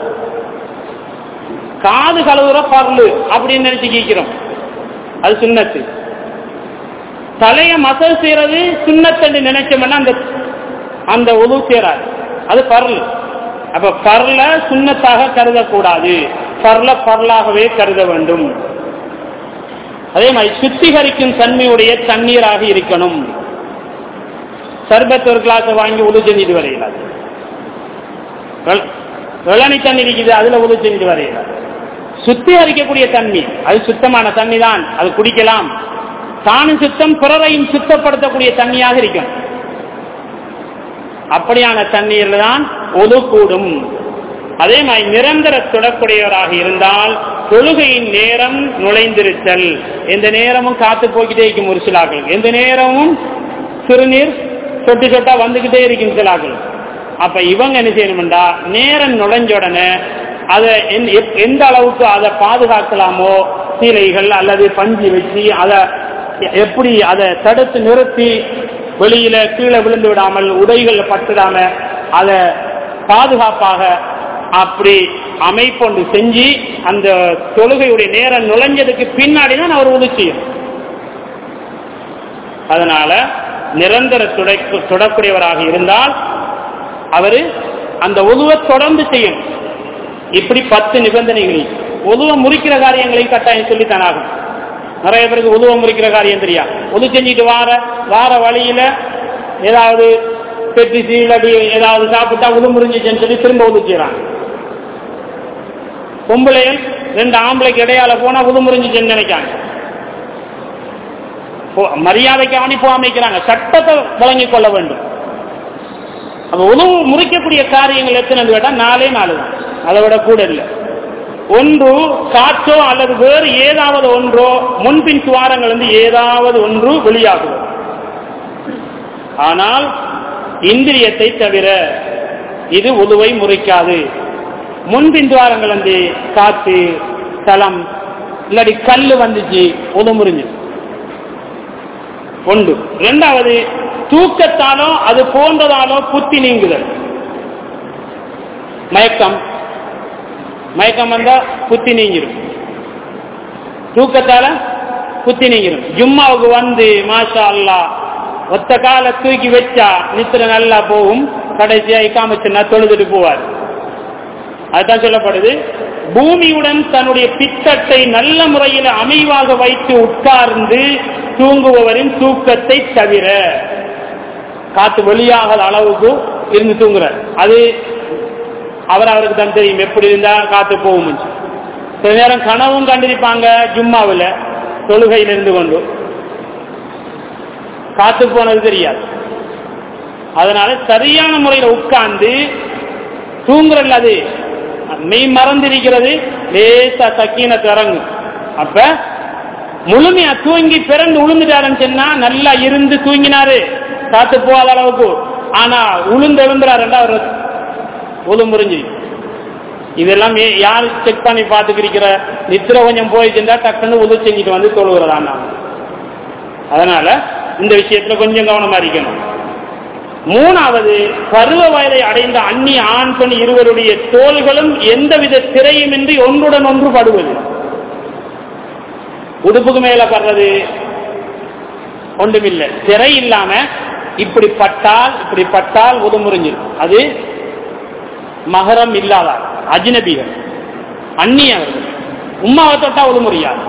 காது கழுவுற பரலு அப்படின்னு நினைச்சு கேட்கிறோம் அது சுண்ணத்து தலைய மசல் செய்யறது சுண்ணத்தண்டு நினைச்சோம்னா அந்த அந்த உது சேராது அது பரல் அப்ப பரல சுண்ணத்தாக கருதக்கூடாது பரல பரலாகவே கருத வேண்டும் அதே மாதிரி சுத்திகரிக்கும் தன்மையுடைய தண்ணீராக இருக்கணும் சர்பத் ஒரு கிளாஸ் வாங்கி உது செஞ்சுட்டு வரையிலாது வெள்ளனி தண்ணி இருக்குது அதுல உது செஞ்சுட்டு வரையிலாது சுத்திகரிக்கக்கூடிய தண்ணி அது சுத்தமான தண்ணி தான் அது குடிக்கலாம் தானும் சுத்தம் பிறரையும் சுத்தப்படுத்தக்கூடிய தண்ணியாக இருக்கும் அப்படியான தண்ணீர்ல தான் ஒதுக்கூடும் அதே மாதிரி நிரந்தர தொடக்கூடியவராக இருந்தால் தொழுகையின் நேரம் நுழைந்திருத்தல் எந்த நேரமும் காத்து போய்கிட்டே இருக்கும் ஒரு சிலாக்கள் எந்த நேரமும் சிறுநீர் சொட்டு சொட்டா வந்துகிட்டே இருக்கும் சிலாக்கள் அப்ப இவங்க என்ன செய்யணும்டா நேரம் நுழைஞ்ச உடனே அதை எந்த அளவுக்கு அதை பாதுகாக்கலாமோ சீலைகள் அல்லது பஞ்சு வச்சு அதை எப்படி அதை தடுத்து நிறுத்தி வெளியில கீழே விழுந்து விடாமல் உடைகள் பட்டுடாம அதை பாதுகாப்பாக அப்படி அமைப்பொண்டு செஞ்சு அந்த தொழுகையுடைய நேரம் நுழைஞ்சதுக்கு பின்னாடி தான் அவர் உதவி செய்யும் அதனால நிரந்தர தொடக்கூடியவராக இருந்தால் அவரு அந்த உதுவை தொடர்ந்து செய்யும் இப்படி பத்து நிபந்தனைகள் உதுவ முறிக்கிற காரியங்களை கட்டாயம் சொல்லித்தான் ஆகும் நிறைய பேருக்கு உதுவ முறிக்கிற காரியம் தெரியா உது செஞ்சுட்டு வார வார வழியில ஏதாவது பெட்டிசி இல்லாட்டி ஏதாவது சாப்பிட்டா உது முறிஞ்சிச்சுன்னு சொல்லி திரும்ப உது செய்யறாங்க பொம்பளைகள் ரெண்டு ஆம்பளைக்கு இடையால போனா உது முறிஞ்சிச்சுன்னு நினைக்காங்க மரியாதைக்கு அவனி அமைக்கிறாங்க சட்டத்தை வழங்கிக் கொள்ள வேண்டும் அப்ப உணவு முறிக்கக்கூடிய காரியங்கள் எத்தனை கேட்டா நாலே நாலு தான் அதை விட கூட இல்லை ஒன்று காற்றோ அல்லது வேறு ஏதாவது ஒன்றோ முன்பின் துவாரங்கள் வந்து ஏதாவது ஒன்று வெளியாகும் ஆனால் இந்திரியத்தை தவிர இது உதுவை முறைக்காது முன்பின் துவாரங்கள் வந்து காற்று தளம் இல்லாட்டி கல்லு வந்துச்சு உது முறிஞ்சு ஒன்று இரண்டாவது தூக்கத்தாலோ அது போன்றதாலோ புத்தி நீங்குதல் மயக்கம் மயக்கம் வந்தா புத்தி நீங்கிடும் தூக்கத்தால புத்தி நீங்கிடும் ஜும்மாவுக்கு வந்து மாஷா அல்லா ஒத்த கால தூக்கி வச்சா நித்திர நல்லா போகும் கடைசியா இக்காமச்சுன்னா தொழுதுட்டு போவார் அதுதான் சொல்லப்படுது பூமியுடன் தன்னுடைய பித்தட்டை நல்ல முறையில் அமைவாக வைத்து உட்கார்ந்து தூங்குபவரின் தூக்கத்தை தவிர காத்து வெளியாகாத அளவுக்கு இருந்து தூங்குறார் அது அவர் அவருக்கு தான் தெரியும் எப்படி இருந்தா காத்து போகும் சில நேரம் கனவும் கண்டிருப்பாங்க ஜும்மாவில் தொழுகையில் இருந்து கொண்டு காத்து போனது தெரியாது அதனால சரியான முறையில் உட்கார்ந்து தூங்குறல் அது மெய் மறந்திருக்கிறது லேசா தக்கீனத்து இறங்கும் அப்ப முழுமையா தூங்கி பிறந்து உளுந்துட்டாருன்னு சொன்னா நல்லா இருந்து தூங்கினாரு காத்து போகாத அளவுக்கு ஆனா உளுந்து எழுந்துறாருண்டா அவர் உது முறிஞ்சு இதெல்லாம் ஏ- யாரு செக் பண்ணி பார்த்துக்கிற நித்திர கொஞ்சம் போயிடுச்சுட்டா டக்குன்னு உது செஞ்சுட்டு வந்து தொழுகிறதா நான் அதனால இந்த விஷயத்துல கொஞ்சம் கவனமா இருக்கணும் மூணாவது பருவ வயதை அடைந்த அந்நிய ஆண் பெண் இருவருடைய தோள்களும் எந்தவித திரையுமின்றி ஒன்றுடன் ஒன்று படுவது உடுப்புக்கு மேல படுறது ஒன்றுமில்லை திரை இல்லாம இப்படி பட்டால் இப்படி பட்டால் உதுமுறிஞ்சிடும் அது மகரம் இல்லாதார் அஜ்னபிகள் அந்நியவர்கள் உம்மாவை தொட்டா உதுமுறியாது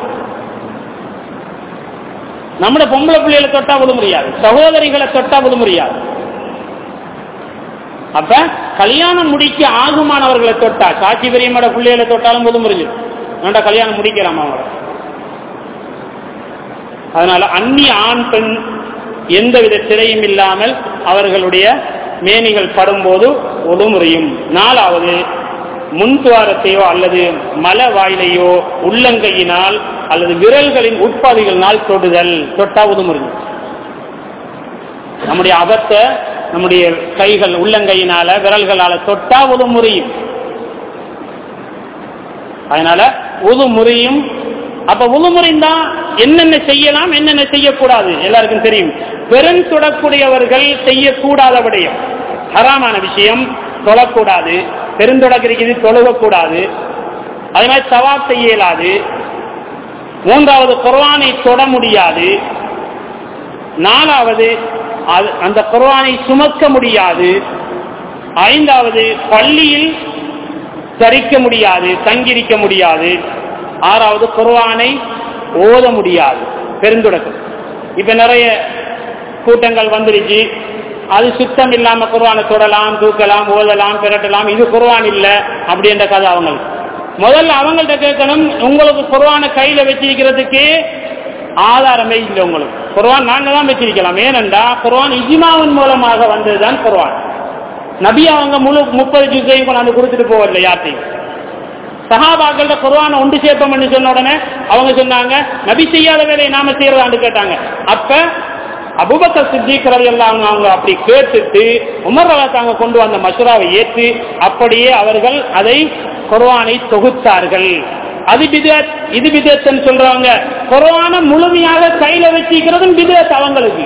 நம்முடைய பொம்பளை பிள்ளைகளை தொட்டா உதுமுறியாது சகோதரிகளை தொட்டா உதுமுறியாது அப்ப கல்யாணம் முடிக்க ஆகுமானவர்களை தொட்டா சாட்சி பெரியமோட பிள்ளைகளை தொட்டாலும் உதுமுறிஞ்சிடும் வேண்டாம் கல்யாணம் முடிக்கலாம் அவங்கள அதனால அந்நிய ஆண் பெண் எந்தவித திரையும் இல்லாமல் அவர்களுடைய மேனிகள் படும்போது ஒழுமுறையும் நாலாவது முன்துவாரத்தையோ அல்லது மல வாயிலையோ உள்ளங்கையினால் அல்லது விரல்களின் உட்பாதிகளினால் தொடுதல் தொட்டா உதுமுறையும் நம்முடைய அபத்தை நம்முடைய கைகள் உள்ளங்கையினால விரல்களால தொட்டா உது முறியும் அதனால உது முறியும் அப்ப உதுமுறைந்தா என்னென்ன செய்யலாம் என்னென்ன செய்யக்கூடாது எல்லாருக்கும் தெரியும் பெரும் தொடக்கூடியவர்கள் செய்யக்கூடாத விடயம் ஹராமான விஷயம் தொழக்கூடாது பெருந்தொடக்கிறது தொழுகக்கூடாது அதே மாதிரி சவாப் செய்ய இயலாது மூன்றாவது குர்ஆனை தொட முடியாது நாலாவது அது- அந்த குர்ஆனை சுமக்க முடியாது ஐந்தாவது பள்ளியில் தரிக்க முடியாது தங்கியிருக்க முடியாது ஆறாவது குர்ஆனை ஓத முடியாது பெருந்தொடக்கம் இப்ப நிறைய கூட்டங்கள் வந்துருச்சு அது சுத்தம் இல்லாம குர்ஆனை தொடலாம் தூக்கலாம் ஓதலாம் பிரட்டலாம் இது குர்ஆன் இல்ல அப்படின்ற கதை அவங்களுக்கு முதல்ல அவங்கள்ட்ட கேட்கணும் உங்களுக்கு குர்ஆனை கையில வச்சிருக்கிறதுக்கு ஆதாரமே இல்லை உங்களுக்கு குர்ஆன் நாங்க தான் வச்சிருக்கலாம் ஏனென்றா குர்ஆன் இஜ்மாவின் மூலமாக வந்ததுதான் குர்ஆன் நபி அவங்க முழு முப்பது ஜூஸையும் கொண்டாந்து கொடுத்துட்டு போகல யார்ட்டையும் சஹாபாக்கள்ட்ட குர்ஆனை ஒன்று சேர்ப்போம்னு சொன்ன உடனே அவங்க சொன்னாங்க நபி செய்யாத வேலையை நாம செய்யறதான்னு கேட்டாங்க அப்ப அபுபக்கர் சித்திக் ரலியல்லாஹு அன்ஹு அவங்க அப்படி கேட்டுட்டு உமர் தாங்க கொண்டு வந்த மசுராவை ஏற்று அப்படியே அவர்கள் அதை குர்ஆனை தொகுத்தார்கள் அது பிதத் இது பிதத்னு சொல்றவங்க குர்ஆனை முழுமையாக கையில வச்சிக்கிறதும் பிதத் அவங்களுக்கு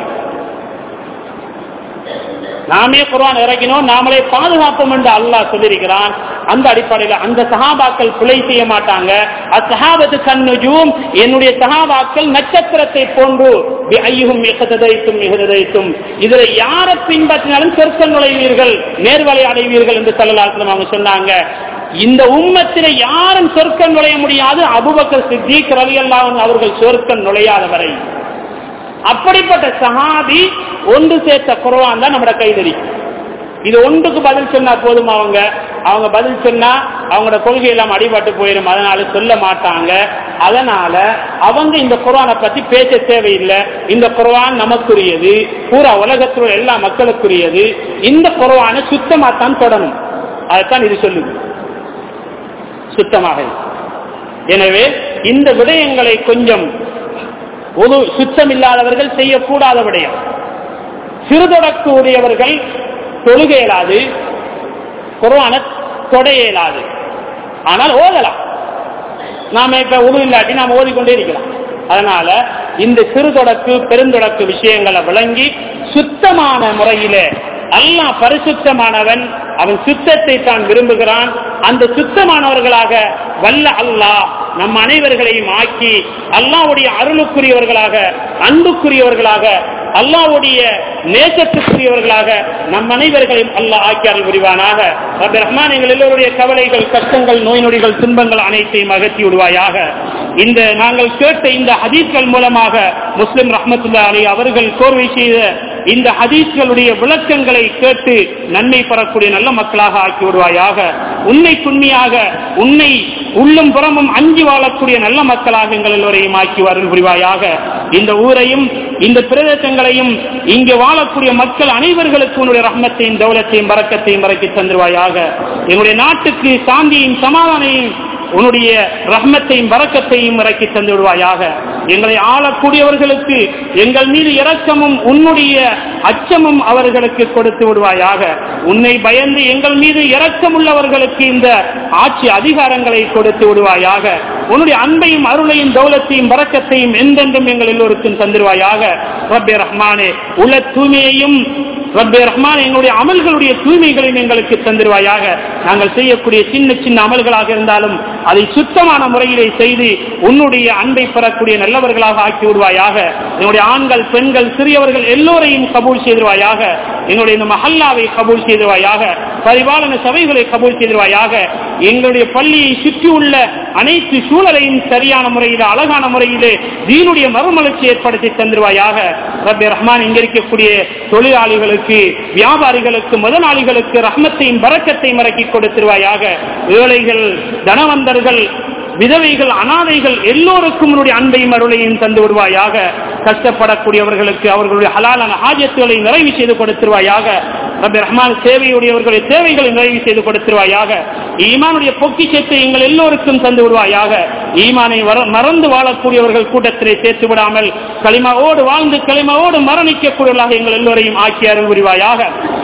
நாமே குர்ஆன் இறக்கினோம் நாமளே பாதுகாப்போம் என்று அல்லாஹ் சொல்லியிருக்கிறான் அந்த அடிப்படையில் அந்த சஹாபாக்கள் பிழை செய்ய மாட்டாங்க அசஹாபத்து கண்ணுஜூம் என்னுடைய சஹாபாக்கள் நட்சத்திரத்தை போன்று ஐயும் மிகததைத்தும் மிகததைத்தும் இதுல யாரை பின்பற்றினாலும் சொர்க்கம் நுழைவீர்கள் நேர்வழி அடைவீர்கள் என்று சொல்லலாசனம் அவங்க சொன்னாங்க இந்த உம்மத்தில யாரும் சொர்க்கம் நுழைய முடியாது அபுபக்கர் சித்திக் ரவி அவர்கள் சொர்க்கம் நுழையாத வரை அப்படிப்பட்ட சஹாபி ஒன்று சேர்த்த குர்ஆன் தான் நம்மட கைதறி இது ஒன்றுக்கு பதில் சொன்னா போதும் அவங்க அவங்க பதில் சொன்னா அவங்களோட கொள்கை எல்லாம் அடிபட்டு போயிடும் அதனால சொல்ல மாட்டாங்க அதனால அவங்க இந்த குர்ஆனை பத்தி பேச தேவையில்லை இந்த குர்ஆன் நமக்குரியது பூரா உலகத்தில் உள்ள எல்லா மக்களுக்குரியது இந்த குர்ஆனை சுத்தமாத்தான் தொடணும் அதைத்தான் இது சொல்லுது சுத்தமாக எனவே இந்த விடயங்களை கொஞ்சம் ஒரு சுத்தம் இல்லாதவர்கள் செய்யக்கூடாத விடயம் சிறுதொடக்கு உடையவர்கள் தொழுக இயலாது குர்ஆனை தொட இயலாது ஆனால் ஓதலாம் நாம இப்ப உது இல்லாட்டி நாம் ஓதிக்கொண்டே இருக்கலாம் அதனால இந்த சிறுதொடக்கு பெருந்தொடக்கு விஷயங்களை விளங்கி சுத்தமான முறையிலே அல்லாஹ் பரிசுத்தமானவன் அவன் சுத்தத்தை தான் விரும்புகிறான் அந்த சுத்தமானவர்களாக வல்ல அல்லாஹ் நம் அனைவர்களையும் ஆக்கி அல்லாஹ்வுடைய அருளுக்குரியவர்களாக அன்புக்குரியவர்களாக அல்லாஹ்வுடைய நேசத்துக்குரியவர்களாக நம் அனைவர்களையும் அல்லாஹ் ஆக்கி அருள் புரிவானாக ரப்ப ரஹ்மான் எங்கள் எல்லோருடைய கவலைகள் கஷ்டங்கள் நோய் நொடிகள் துன்பங்கள் அனைத்தையும் அகற்றி விடுவாயாக இந்த நாங்கள் கேட்ட இந்த ஹதீஸ்கள் மூலமாக முஸ்லிம் ரஹ்மத்துல்லா அலி அவர்கள் கோர்வை செய்த இந்த ஹதீஸ்களுடைய விளக்கங்களை கேட்டு நன்மை பெறக்கூடிய நல்ல மக்களாக ஆக்கி விடுவாயாக உன்னை துண்மையாக உன்னை உள்ளும் புறமும் அஞ்சி வாழக்கூடிய நல்ல மக்களாக எங்கள் எல்லோரையும் ஆக்கி அருள் புரிவாயாக இந்த ஊரையும் இந்த பிரதேசங்களையும் இங்கு வாழக்கூடிய மக்கள் அனைவர்களுக்கும் உன்னுடைய ரஹ்மத்தையும் தௌலத்தையும் பறக்கத்தையும் இறக்கி தந்துருவாயாக எங்களுடைய நாட்டுக்கு சாந்தியும் சமாதானையும் உன்னுடைய ரஹ்மத்தையும் வரக்கத்தையும் இறக்கி தந்து விடுவாயாக எங்களை ஆளக்கூடியவர்களுக்கு எங்கள் மீது இரக்கமும் உன்னுடைய அச்சமும் அவர்களுக்கு கொடுத்து விடுவாயாக உன்னை பயந்து எங்கள் மீது இரக்கம் உள்ளவர்களுக்கு இந்த ஆட்சி அதிகாரங்களை கொடுத்து விடுவாயாக உன்னுடைய அன்பையும் அருளையும் தௌலத்தையும் வரக்கத்தையும் எந்தென்றும் எங்கள் எல்லோருக்கும் தந்துடுவாயாக ரப்பே ரஹ்மானே உள்ள தூய்மையையும் ரப்பே ரஹ்மான் எங்களுடைய அமல்களுடைய தூய்மைகளையும் எங்களுக்கு தந்துடுவாயாக நாங்கள் செய்யக்கூடிய சின்ன சின்ன அமல்களாக இருந்தாலும் அதை சுத்தமான முறையிலே செய்து உன்னுடைய அன்பை பெறக்கூடிய நல்லவர்களாக ஆக்கி விடுவாயாக எங்களுடைய ஆண்கள் பெண்கள் சிறியவர்கள் எல்லோரையும் கபூல் செய்திருவாயாக எங்களுடைய இந்த மஹல்லாவை கபூல் செய்திருவாயாக பரிபாலன சபைகளை கபூல் செய்திருவாயாக எங்களுடைய பள்ளியை சுற்றியுள்ள அனைத்து சூழலையும் சரியான முறையில் அழகான முறையிலே தீனுடைய மறுமலர்ச்சி ஏற்படுத்தி தந்துருவாயாக ரப்பி ரஹ்மான் இங்க இருக்கக்கூடிய தொழிலாளிகளுக்கு வியாபாரிகளுக்கு முதலாளிகளுக்கு ரஹ்மத்தையும் பறக்கத்தையும் இறக்கி கொடுத்திருவாயாக ஏழைகள் தனவந்தர்கள் விதவைகள் அனாதைகள் எல்லோருக்கும் உன்னுடைய அன்பையும் அருளையும் தந்து விடுவாயாக கஷ்டப்படக்கூடியவர்களுக்கு அவர்களுடைய ஹலாலான ஆஜத்துகளை நிறைவு செய்து கொடுத்திருவாயாக ரபி ரஹ்மான் சேவையுடையவர்களுடைய தேவைகளை நிறைவு செய்து கொடுத்திருவாயாக ஈமானுடைய பொக்கிஷத்தை எங்கள் எல்லோருக்கும் தந்து விடுவாயாக ஈமானை மறந்து வாழக்கூடியவர்கள் கூட்டத்திலே சேர்த்து விடாமல் களிமாவோடு வாழ்ந்து களிமாவோடு மரணிக்கக்கூடியவர்களாக எங்கள் எல்லோரையும் ஆக்கி அருள் புரிவாயாக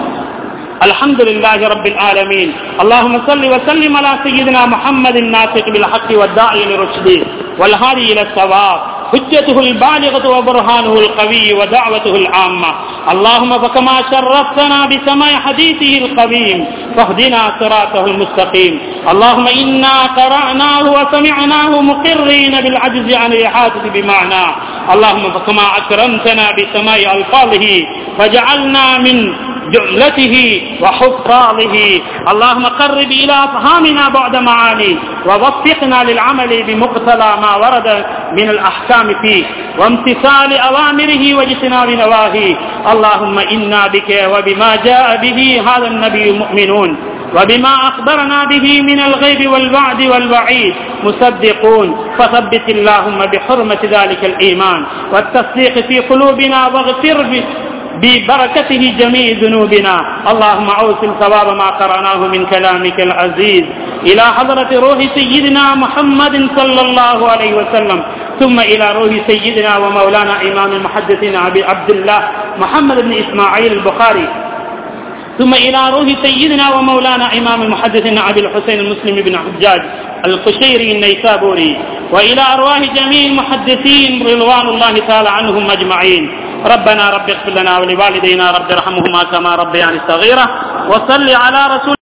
الحمد لله رب العالمين اللهم صل وسلم على سيدنا محمد الناطق بالحق والداعي للرشد والهادي الى الصواب حجته البالغة وبرهانه القوي ودعوته العامة اللهم فكما شرفتنا بسماع حديثه القويم فاهدنا صراطه المستقيم اللهم إنا قرأناه وسمعناه مقرين بالعجز عن الإحاطة بمعناه اللهم فكما أكرمتنا بسماع ألفاظه فجعلنا من جملته وحفاظه اللهم قرب إلى أفهامنا بعد معاني ووفقنا للعمل بمقتضى ما ورد من الأحكام فيه وامتثال أوامره واجتناب نواهيه اللهم إنا بك وبما جاء به هذا النبي مؤمنون وبما أخبرنا به من الغيب والوعد والوعيد مصدقون فثبت اللهم بحرمة ذلك الإيمان والتصديق في قلوبنا واغفر ببركته جميع ذنوبنا اللهم اوصل ثواب ما قرأناه من كلامك العزيز إلى حضرة روح سيدنا محمد صلى الله عليه وسلم ثم إلى روح سيدنا ومولانا إمام المحدثين أبي عبد الله محمد بن إسماعيل البخاري ثم إلى روح سيدنا ومولانا إمام المحدثين أبي الحسين المسلم بن حجاج القشيري النيسابوري وإلى أرواح جميع المحدثين رضوان الله تعالى عنهم أجمعين ربنا رب اغفر لنا ولوالدينا رب ارحمهما كما ربياني صغيرة وصل على رسول